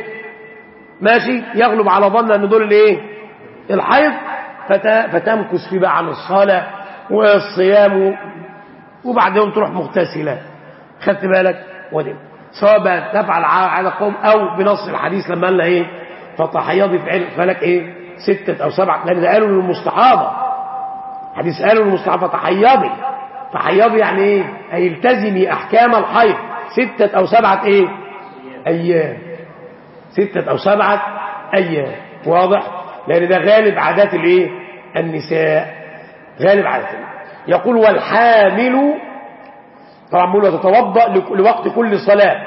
ماشي يغلب على ظن ان دول الايه الحيض فت... فتمكث في بقى عن الصلاة والصيام و... وبعدين تروح مغتسلة خدت بالك ودي سواء بقى تفعل على قوم او بنص الحديث لما قال لها ايه فتحيضي في علم فلك ايه ستة او سبعة لان ده قالوا للمستحاضة حديث قالوا للمستحاضة تحيضي تحيضي يعني ايه اي التزمي احكام الحيض ستة او سبعة ايه ايام ستة او سبعة ايام واضح لان ده غالب عادات الايه النساء غالب عادات يقول والحامل طبعا بيقول وتتوضا لوقت كل صلاه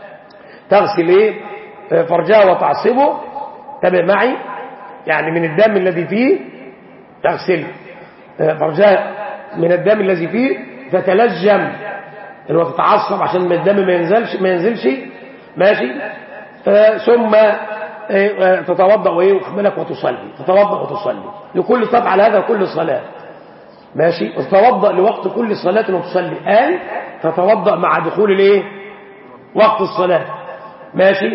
تغسل ايه فرجها وتعصبه تابع معي يعني من الدم الذي فيه تغسل فرجها من الدم الذي فيه تتلجم اللي هو تتعصب عشان الدم ما ينزلش ما ينزلش ماشي آه ثم آه تتوضا وايه وخملك وتصلي تتوضا وتصلي لكل طبعا هذا كل صلاه ماشي تتوضا لوقت كل صلاه وتصلي قال تتوضا مع دخول الايه وقت الصلاه ماشي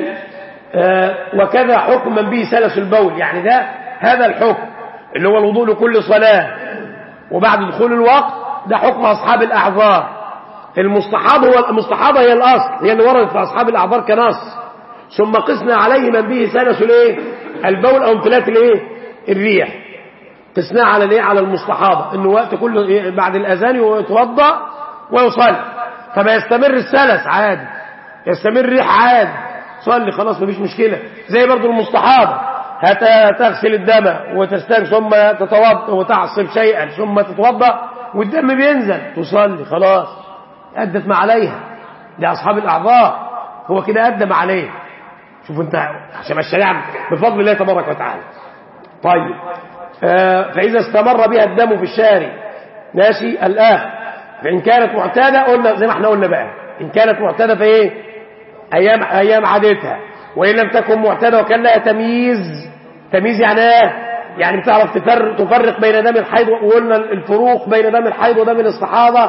آه وكذا حكما به سلس البول يعني ده هذا الحكم اللي هو الوضوء لكل صلاه وبعد دخول الوقت ده حكم اصحاب الاعذار المستحاض هو المستحاضه هي الاصل هي اللي وردت في اصحاب الاعذار كنص ثم قسنا عليه من به سلس الايه البول او امتلاك الايه الريح قسناه على الايه على المستحاضه انه وقت كله إيه؟ بعد الاذان يتوضا ويصلي فما يستمر السلس عادي يستمر الريح عادي صلي خلاص مفيش مشكله زي برضو المستحاضه هتغسل الدم وتستنى ثم تتوضا وتعصب شيئا ثم تتوضا والدم بينزل تصلي خلاص ادت ما عليها ده اصحاب الاعذار هو كده ادى ما عليه شوف انت عشان الشريعه بفضل الله تبارك وتعالى طيب آه فاذا استمر بها الدم في الشارع ماشي الان فان كانت معتاده قلنا زي ما احنا قلنا بقى ان كانت معتاده في ايه ايام ايام عادتها وان لم تكن معتاده وكان لها تمييز تمييز يعني ايه يعني بتعرف تفرق, تفرق بين دم الحيض وقلنا الفروق بين دم الحيض ودم الاستحاضه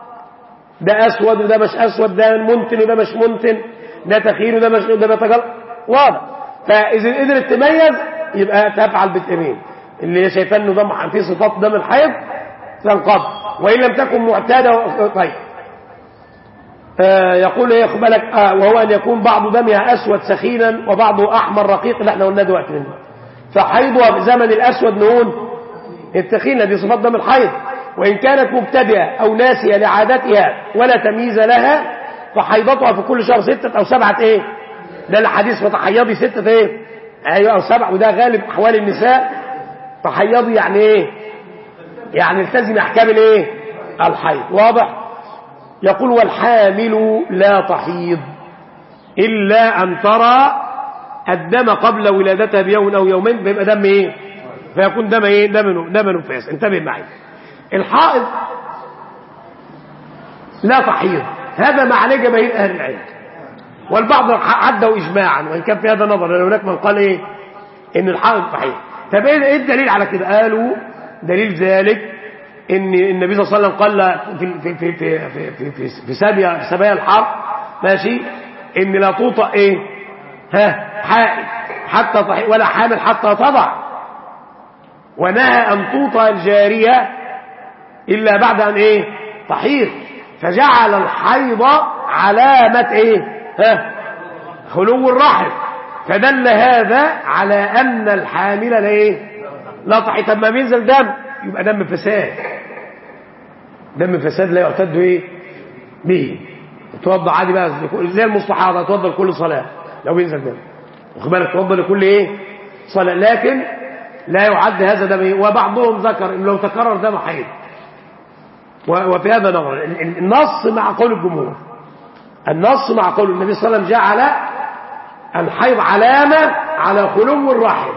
ده اسود وده مش اسود ده منتن وده مش منتن ده تخير وده مش ده بيتجل واضح فاذا قدرت تميز يبقى تفعل بالتميم اللي هي شايفاه انه دم في صفات دم الحيض تنقض وان لم تكن معتاده طيب آه يقول ايه خد بالك آه وهو ان يكون بعض دمها اسود سخينا وبعضه احمر رقيق اللي احنا قلناه دلوقتي منه فحيضها في زمن الاسود نقول التخينه دي صفات دم الحيض وان كانت مبتدئه او ناسيه لعادتها ولا تمييز لها فحيضتها في كل شهر سته او سبعه ايه ده الحديث فتحيضي سته ايه ايوه او سبعه وده غالب احوال النساء تحيضي يعني ايه يعني التزم احكام الايه الحيض واضح يقول والحامل لا تحيض إلا أن ترى الدم قبل ولادتها بيوم أو يومين بيبقى دم إيه فيكون دم إيه دم دم نفاس انتبه معي الحائض لا تحيض هذا ما عليه جماهير أهل العلم والبعض عدوا إجماعا وإن كان في هذا نظر لأن هناك من قال إيه إن الحائض تحيض طب إيه الدليل على كده قالوا دليل ذلك ان النبي صلى الله عليه وسلم قال في في في في في في, في سبيا في سبايا الحرب ماشي ان لا توطأ ايه ها حائل حتى تحي ولا حامل حتى تضع ونهى ان توطأ الجارية الا بعد ان ايه تحيض فجعل الحيض علامة ايه ها خلو الرحم فدل هذا على ان الحامل لا ايه لا تحيض طب ما بينزل دم يبقى دم فساد دم فساد لا يعتد ايه به توضى عادي بقى زي المستحاضة توضى لكل صلاة لو بينزل دم واخد بالك توضى لكل ايه صلاة لكن لا يعد هذا دم إيه؟ وبعضهم ذكر ان لو تكرر دم حيض وفي هذا نظر النص مع قول الجمهور النص مع قول النبي صلى الله عليه وسلم جعل الحيض علامة على خلو الرحم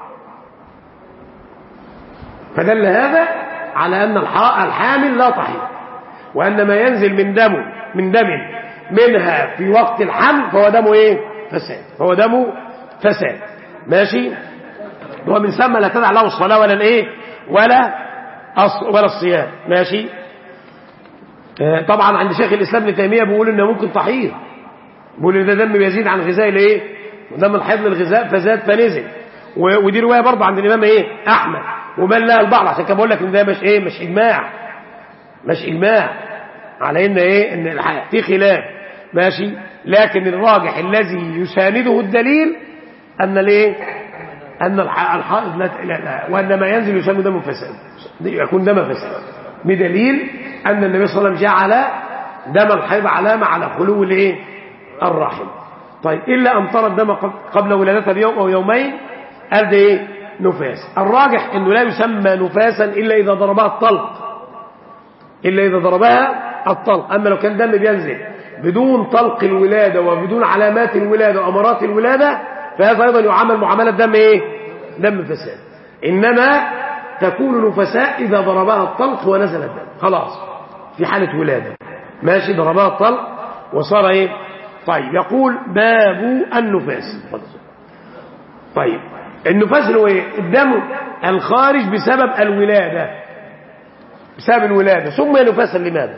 فدل هذا على أن الحامل لا تحيض وأن ما ينزل من دم من دم منها في وقت الحمل فهو دم ايه فساد فهو دم فساد ماشي ومن ثم لا تدع له الصلاة ولا الايه ولا ولا الصيام ماشي آه طبعا عند شيخ الإسلام ابن تيمية بيقول انه ممكن تحيض بيقول ان ده دم بيزيد عن غذاء الايه ودم الحيض للغذاء فزاد فنزل ودي رواية برضه عند الإمام ايه أحمد ومن لها البعض عشان كده بقول لك ان ده مش ايه مش اجماع مش اجماع على ان ايه ان الحق في خلاف ماشي لكن الراجح الذي يسانده الدليل ان الايه ان الحائض لا, لا, لا وان ما ينزل يسمى دم فساد يكون دم فساد بدليل ان النبي صلى الله عليه وسلم جعل دم الحيض علامه على خلو الايه الرحم طيب الا ان ترى الدم قبل ولادتها بيوم او يومين قال ده ايه نفاس الراجح انه لا يسمى نفاسا الا اذا ضربها الطلق الا اذا ضربها الطلق اما لو كان دم بينزل بدون طلق الولادة وبدون علامات الولادة وامارات الولادة فهذا ايضا يعامل معاملة دم ايه دم فساد انما تكون نفساء اذا ضربها الطلق ونزل الدم خلاص في حالة ولادة ماشي ضربها الطلق وصار ايه طيب يقول باب النفاس طيب النفاس اللي هو ايه الدم الخارج بسبب الولادة بسبب الولادة سمي نفاسا لماذا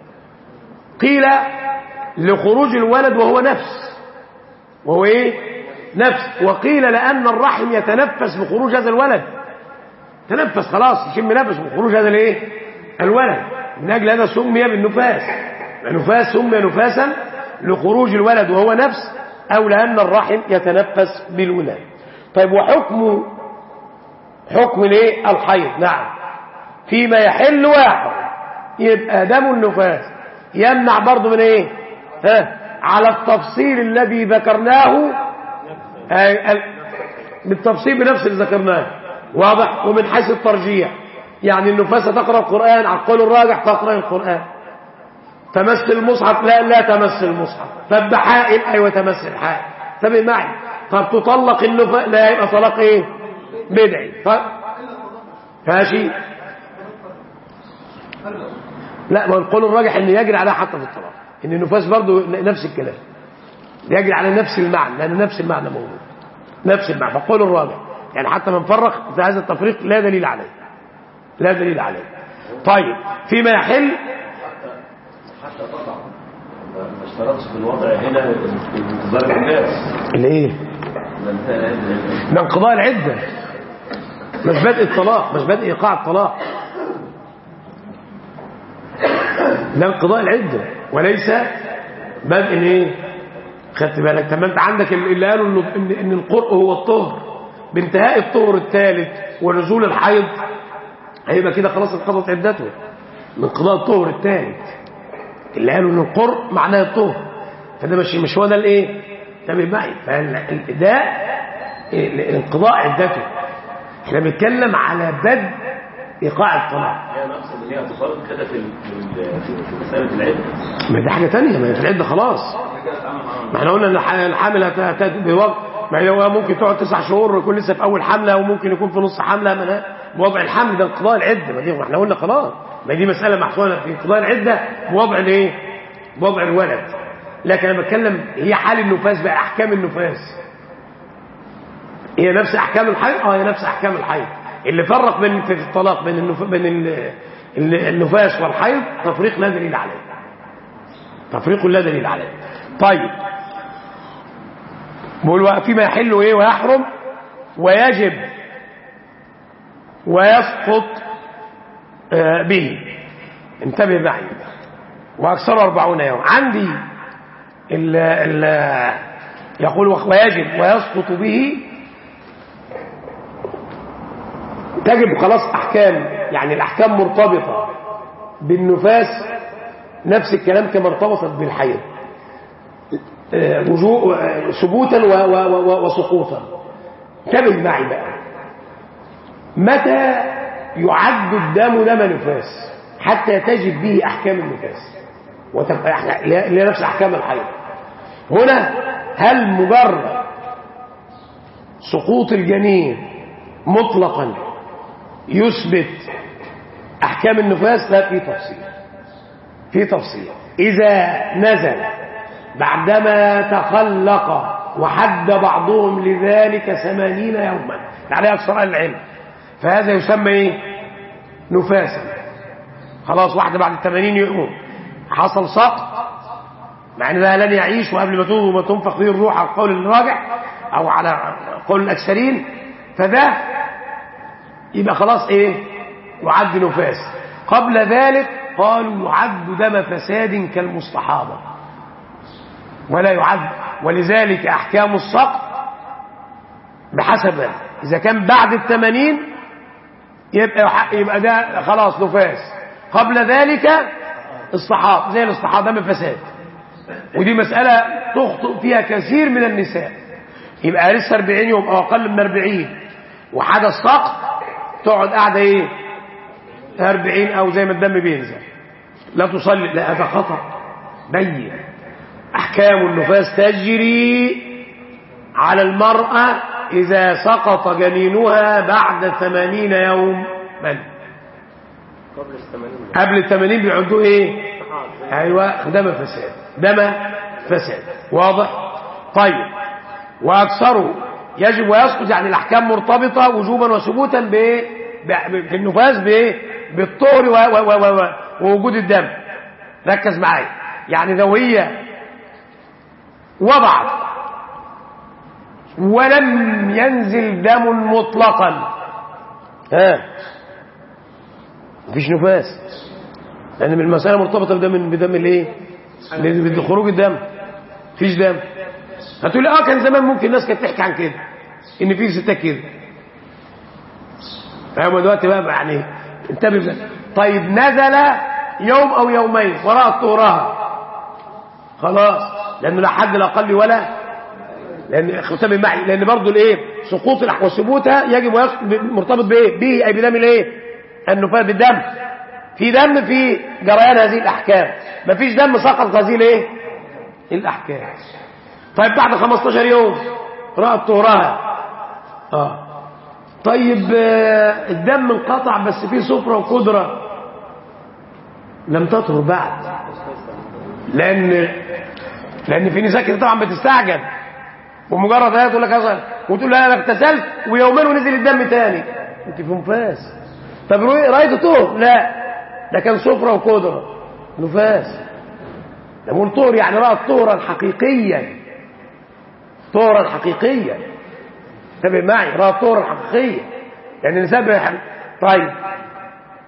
قيل لخروج الولد وهو نفس وهو ايه نفس وقيل لأن الرحم يتنفس بخروج هذا الولد تنفس خلاص يشم نفس بخروج هذا الايه الولد من أجل هذا سمي بالنفاس النفاس سمي نفاسا لخروج الولد وهو نفس أو لأن الرحم يتنفس بالولاد طيب وحكم حكم الايه الحيض نعم فيما يحل واحد يبقى دم النفاس يمنع برضه من ايه ها على التفصيل الذي ذكرناه بالتفصيل بنفس اللي ذكرناه واضح ومن حيث الترجيح يعني النفاسة تقرأ القرآن على القول الراجح تقرأ القرآن تمس المصحف لا لا تمس المصحف طب بحائل ايوه تمس الحائل طب معي طب تطلق النفاس لا يبقى طلاق ايه بدعي طب ماشي لا ما القول الراجح ان يجري عليها حتى في الطلاق ان النفاس برضه نفس الكلام يجري على نفس المعنى لان نفس المعنى موجود نفس المعنى فالقول الراجح يعني حتى من فرق في هذا التفريق لا دليل عليه لا دليل عليه طيب فيما يحل حتى طبعا ما اشترطش في الوضع هنا انتظار الناس الايه ده انقضاء العده مش بدء الطلاق مش بدء ايقاع الطلاق ده انقضاء العده وليس بدء ايه خدت بالك طب ما انت عندك اللي قالوا انه ان, إن القرء هو الطهر بانتهاء الطهر الثالث ونزول الحيض هيبقى كده خلاص انقضت عدته من انقضاء الطهر الثالث اللي قالوا ان القرء معناه الطهر فده مش مش هو ده الايه تمام معي فده انقضاء عدته احنا بنتكلم على بدء ايقاع الطلاق يعني اقصد ان هي تصرف كده في ال- في ال- في مساله العده ما دي حاجه ثانيه ما هي في العده خلاص ما احنا قلنا ان الح- الحامل هت- هت- بوقت ما هي هو ممكن تقعد تسع شهور يكون لسه في اول حمله وممكن يكون في نص حمله من بوضع الحمل ده انقضاء العده ما دي ما احنا قلنا خلاص ما دي مساله محصوره في انقضاء العده بوضع الايه؟ بوضع الولد لكن انا بتكلم هي حال النفاس بقى احكام النفاس هي نفس احكام الحيض اه هي نفس احكام الحيض اللي فرق بين في الطلاق بين النف... بين ال- ال- النفاس والحيض تفريق لا دليل عليه تفريق لا دليل عليه طيب بقول فيما يحل ايه ويحرم ويجب ويسقط آه، به انتبه معي واكثر أربعون يوم عندي ال ال يقول ويجب ويسقط به تجب خلاص احكام يعني الاحكام مرتبطه بالنفاس نفس الكلام كما ارتبطت بالحيض آه، وجوء آه، ثبوتا و- و- و- وسقوطا انتبه معي بقى متى يعد الدم دم نفاس حتى تجب به احكام النفاس وتبقى إحنا- اللي هي نفس احكام الحيض هنا هل مجرد سقوط الجنين مطلقا يثبت احكام النفاس لا في تفصيل في تفصيل اذا نزل بعدما تخلق وحد بعضهم لذلك ثمانين يوما يعني اكثر اهل العلم فهذا يسمى ايه نفاسا خلاص واحده بعد الثمانين يوم حصل سقط مع ان ده لن يعيش وقبل ما تنفخ ما تنفخ فيه الروح على القول الراجح او على قول الاكثرين فده يبقى خلاص ايه يعد نفاس قبل ذلك قالوا يعد دم فساد كالمستحاضة ولا يعد ولذلك احكام السقط بحسب اذا كان بعد الثمانين يبقى يبقى ده خلاص نفاس قبل ذلك الصحاب زي الاصطحاب دم فساد ودي مسألة تخطئ فيها كثير من النساء يبقى لسه 40 يوم او اقل من 40 وحدث سقط تقعد قاعده ايه 40 او زي ما الدم بينزل لا تصلي لا هذا خطا بين احكام النفاس تجري على المراه اذا سقط جنينها بعد 80 يوم من قبل الثمانين قبل الثمانين بيعدوا ايه ايوه دم فساد دم فساد واضح طيب واكثره يجب ويسقط يعني الاحكام مرتبطه وجوبا وثبوتا ب ب- في النفاس بايه بالطهر و- و- و- و- ووجود الدم ركز معايا يعني لو هي وضعت ولم ينزل دم مطلقا ها مفيش نفاس لان من المساله مرتبطه بدم بدم الايه لأن بخروج الدم مفيش دم هتقول لي اه كان زمان ممكن الناس كانت تحكي عن كده ان في ستات كده فهم دلوقتي بقى يعني انتبه بقى. طيب نزل يوم او يومين وراء طهرها خلاص لانه لا حد لا اقل ولا لان انتبه معي لان برضه الايه سقوط الأح- وثبوتها يجب ويس- مرتبط بايه به اي بدم الايه النفاذ بالدم في دم في جريان هذه الاحكام مفيش دم سقط هذه الايه الاحكام طيب بعد 15 يوم رأت طهرها اه طيب آه، الدم انقطع بس فيه سفرة وقدرة لم تطهر بعد لان لان في نساء كده طبعا بتستعجل ومجرد هي تقول لك هذا وتقول لها انا اغتسلت ويومين ونزل الدم تاني انت في نفاس طب رؤي- رايت طهر لا ده كان سفرة وقدرة نفاس ده بقول طهر يعني رأت طهرا حقيقيا طهرا حقيقيا انتبه معي رأت طهرا حقيقيا يعني النساء بيح- طيب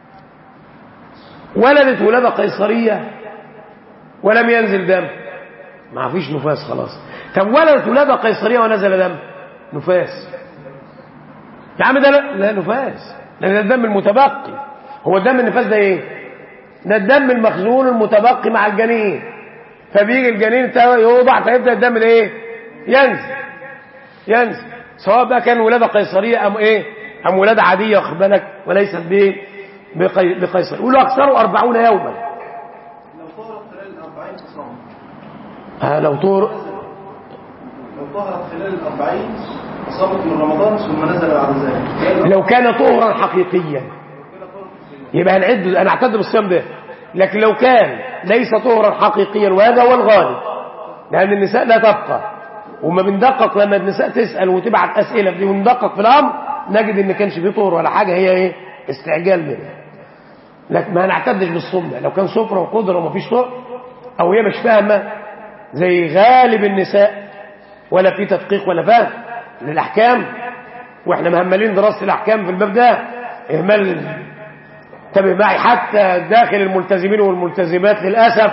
ولدت ولادة قيصرية ولم ينزل دم ما فيش نفاس خلاص طب ولدت ولاده قيصريه ونزل دم نفاس يا عم ده لا, لا نفاس لان ده الدم المتبقي هو الدم النفاس ده ايه ده الدم المخزون المتبقي مع الجنين فبيجي الجنين بتاعه يوضع فيبدا الدم الايه ينزل ينزل سواء بقى كان ولاده قيصريه ام ايه ام ولاده عاديه واخد بالك وليست بايه بقي- بقيصر يقولوا اكثروا 40 يوما لو طهرت خلال الأربعين صام آه لو طور لو طهرت خلال الأربعين أصابت من رمضان ثم نزل بعد ذلك لو كان طهرا حقيقيا يبقى هنعد انا اعتد بالصيام ده لكن لو كان ليس طهرا حقيقيا وهذا هو الغالب لان النساء لا تبقى وما بندقق لما النساء تسال وتبعت اسئله دي وندقق في الامر نجد ان كانش فيه طهر ولا حاجه هي ايه استعجال منها لكن ما نعتدش بالصوم ده لو كان سفره وقدره ومفيش طهر او هي مش فاهمه زي غالب النساء ولا في تدقيق ولا فهم للاحكام واحنا مهملين دراسه الاحكام في الباب ده اهمال انتبه معي حتى داخل الملتزمين والملتزمات للاسف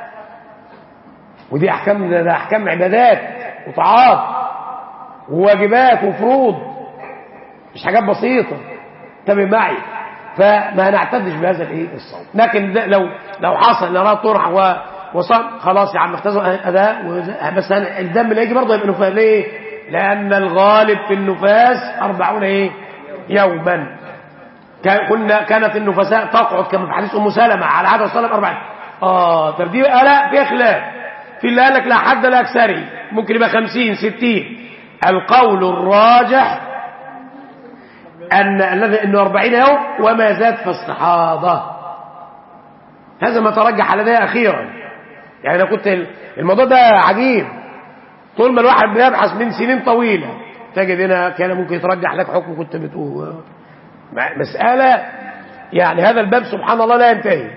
ودي احكام ده احكام عبادات وطاعات وواجبات وفروض مش حاجات بسيطه انتبه معي فما نعتدش بهذا الايه الصوم لكن ده لو لو حصل ان اراد طرح و وصام خلاص يا عم اختزل اداء وز- بس أنا الدم اللي يجي برضه يبقى نفاس ليه؟ لان الغالب في النفاس 40 ايه؟ يوما كان- كنا كانت النفساء تقعد كما في حديث ام سلمة على عهد الصلاه 40 اه طب دي بقى لا في خلاف في اللي قال لك لا حد لا اكثري ممكن يبقى 50 60 القول الراجح ان الذي انه 40 يوم وما زاد في الصحابه هذا ما ترجح على ده اخيرا يعني انا كنت الموضوع ده عجيب طول ما الواحد بيبحث من سنين طويله تجد هنا كان ممكن يترجح لك حكم كنت بتقول مع- مسألة يعني هذا الباب سبحان الله لا ينتهي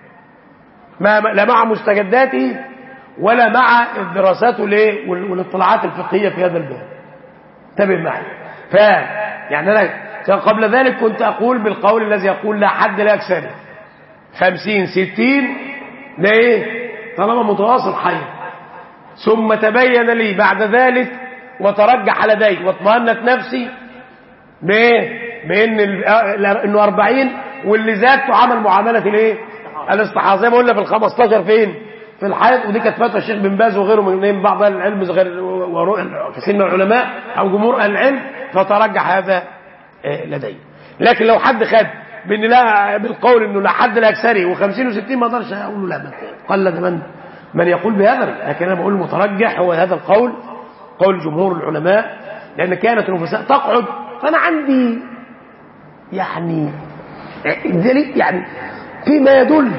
ما لا مع مستجداته ولا مع الدراسات والايه وال- والاطلاعات الفقهية في هذا الباب انتبه معي ف يعني انا كان قبل ذلك كنت اقول بالقول الذي يقول لا حد لا اكثر خمسين ستين ده ايه طالما متواصل حي ثم تبين لي بعد ذلك وترجح لدي واطمأنت نفسي بايه بان ال- آه، انه 40 واللي زاد تعامل معامله الايه الاستحاضه زي ما قلنا في ال 15 فين في الحيض ودي كانت فتوى الشيخ بن باز وغيره من من بعض اهل العلم غير ورؤى كثير من العلماء او جمهور اهل العلم فترجح هذا آه، لدي لكن لو حد خد بان لا بالقول انه لا حد لا اكثري و50 و60 ما اقدرش اقول له لا ما قلد من من يقول بهذا لكن انا بقول المترجح هو هذا القول قول جمهور العلماء لان كانت النفساء تقعد فانا عندي يعني دليل يعني فيما يدل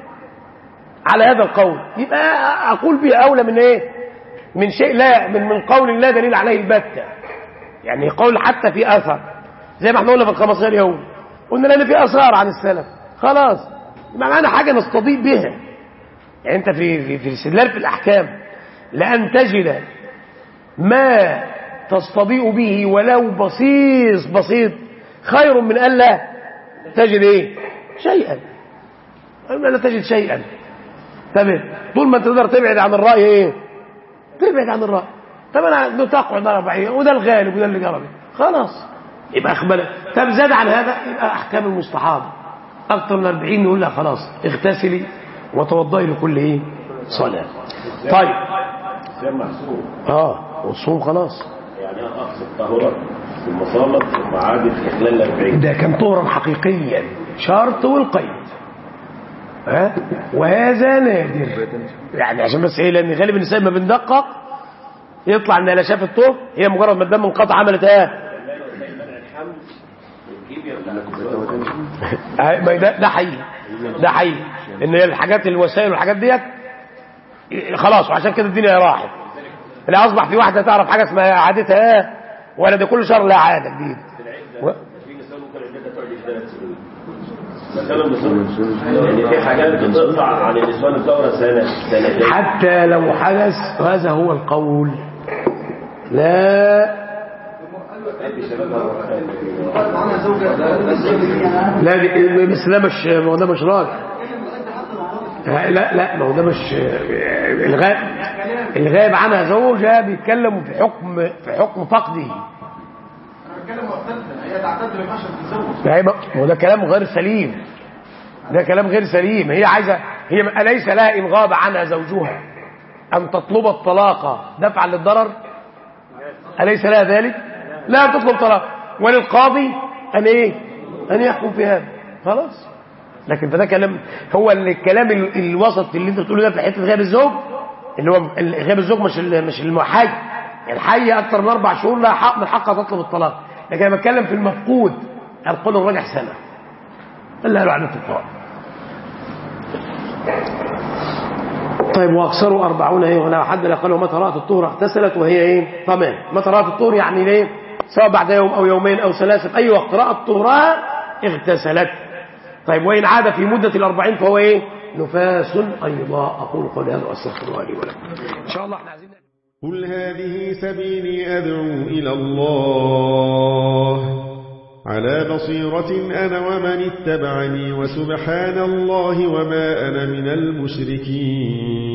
على هذا القول يبقى اقول به اولى من ايه من شيء لا من من قول لا دليل عليه البتة يعني قول حتى في اثر زي ما احنا قلنا في ال 15 يوم قلنا لان في اثار عن السلف خلاص يبقى معانا حاجه نستضيء بها يعني انت في في في الاستدلال في الاحكام لان تجد ما تستضيء به ولو بسيط بسيط خير من ألا تجد ايه شيئا أما لا تجد شيئا تمام طول ما انت تقدر تبعد عن الرأي ايه تبعد عن الرأي طب انا تقعد أربعين وده الغالب وده اللي جرب خلاص يبقى اخبل طب زاد عن هذا يبقى احكام المستحاضة اكثر من 40 نقول لها خلاص اغتسلي وتوضئي لكل ايه صلاة طيب صيام محسوب اه والصوم خلاص يعني انا اقصد طهورا ثم صامت ثم عادت في خلال 40 ده كان طهرا حقيقيا شرط والقيد ها وهذا نادر يعني عشان بس ايه لان غالب النساء ما بندقق يطلع انها لا شافت طهر هي مجرد ما الدم انقطع عملت ايه آه، ما ده ده حقيقي ده حقيقي ان هي الحاجات الوسائل والحاجات ديت خلاص وعشان كده الدنيا راحت لا اصبح في واحده تعرف حاجه اسمها عادتها ايه ولا ده كل شهر لها عاده جديد و... في نساء ممكن عدتها تقعد ثلاث سنين مثلا النساء يعني في حاجات بتقطع عن النسوان الدوره سنه سنتين حتى لو حدث وهذا هو القول لا قالت عنها زوجة لا دي- بس ده مش ما هو ده مش راجع لا لا ما هو ده مش الغاء اللي غايب عنها زوجها بيتكلموا في حكم في حكم فقده انا بتكلم معتدة هي تعتد ما ينفعش تتزوج ما هي بقى- هو ده كلام غير سليم ده كلام غير سليم هي عايزه هي اليس لها ان غاب عنها زوجها ان تطلب الطلاق دفعا للضرر اليس لها ذلك لا تطلب طلاق وللقاضي ان ايه ان يحكم في هذا خلاص لكن فده كلام هو اللي الكلام ال- الوسط اللي انت بتقوله ده في حته غياب الزوج اللي هو ال- غياب الزوج مش ال- مش المحي الحي اكثر من اربع شهور لها حق من حقها تطلب الطلاق لكن انا بتكلم في المفقود القول الراجح سنه الا قالوا على الفقهاء طيب واكثروا أربعون ايه هنا حد لا قالوا متى رأت الطهر اغتسلت وهي ايه طمان متى رأت الطهر يعني ليه سواء بعد يوم او يومين او ثلاثة في اي وقت رأت طهرها اغتسلت طيب وإن عاد في مدة الأربعين فهو ايه نفاس أيضا أقول قولي هذا وأستغفر الله لي ولكم إن شاء الله احنا عايزين قل هذه سبيلي أدعو إلى الله على بصيرة أنا ومن اتبعني وسبحان الله وما أنا من المشركين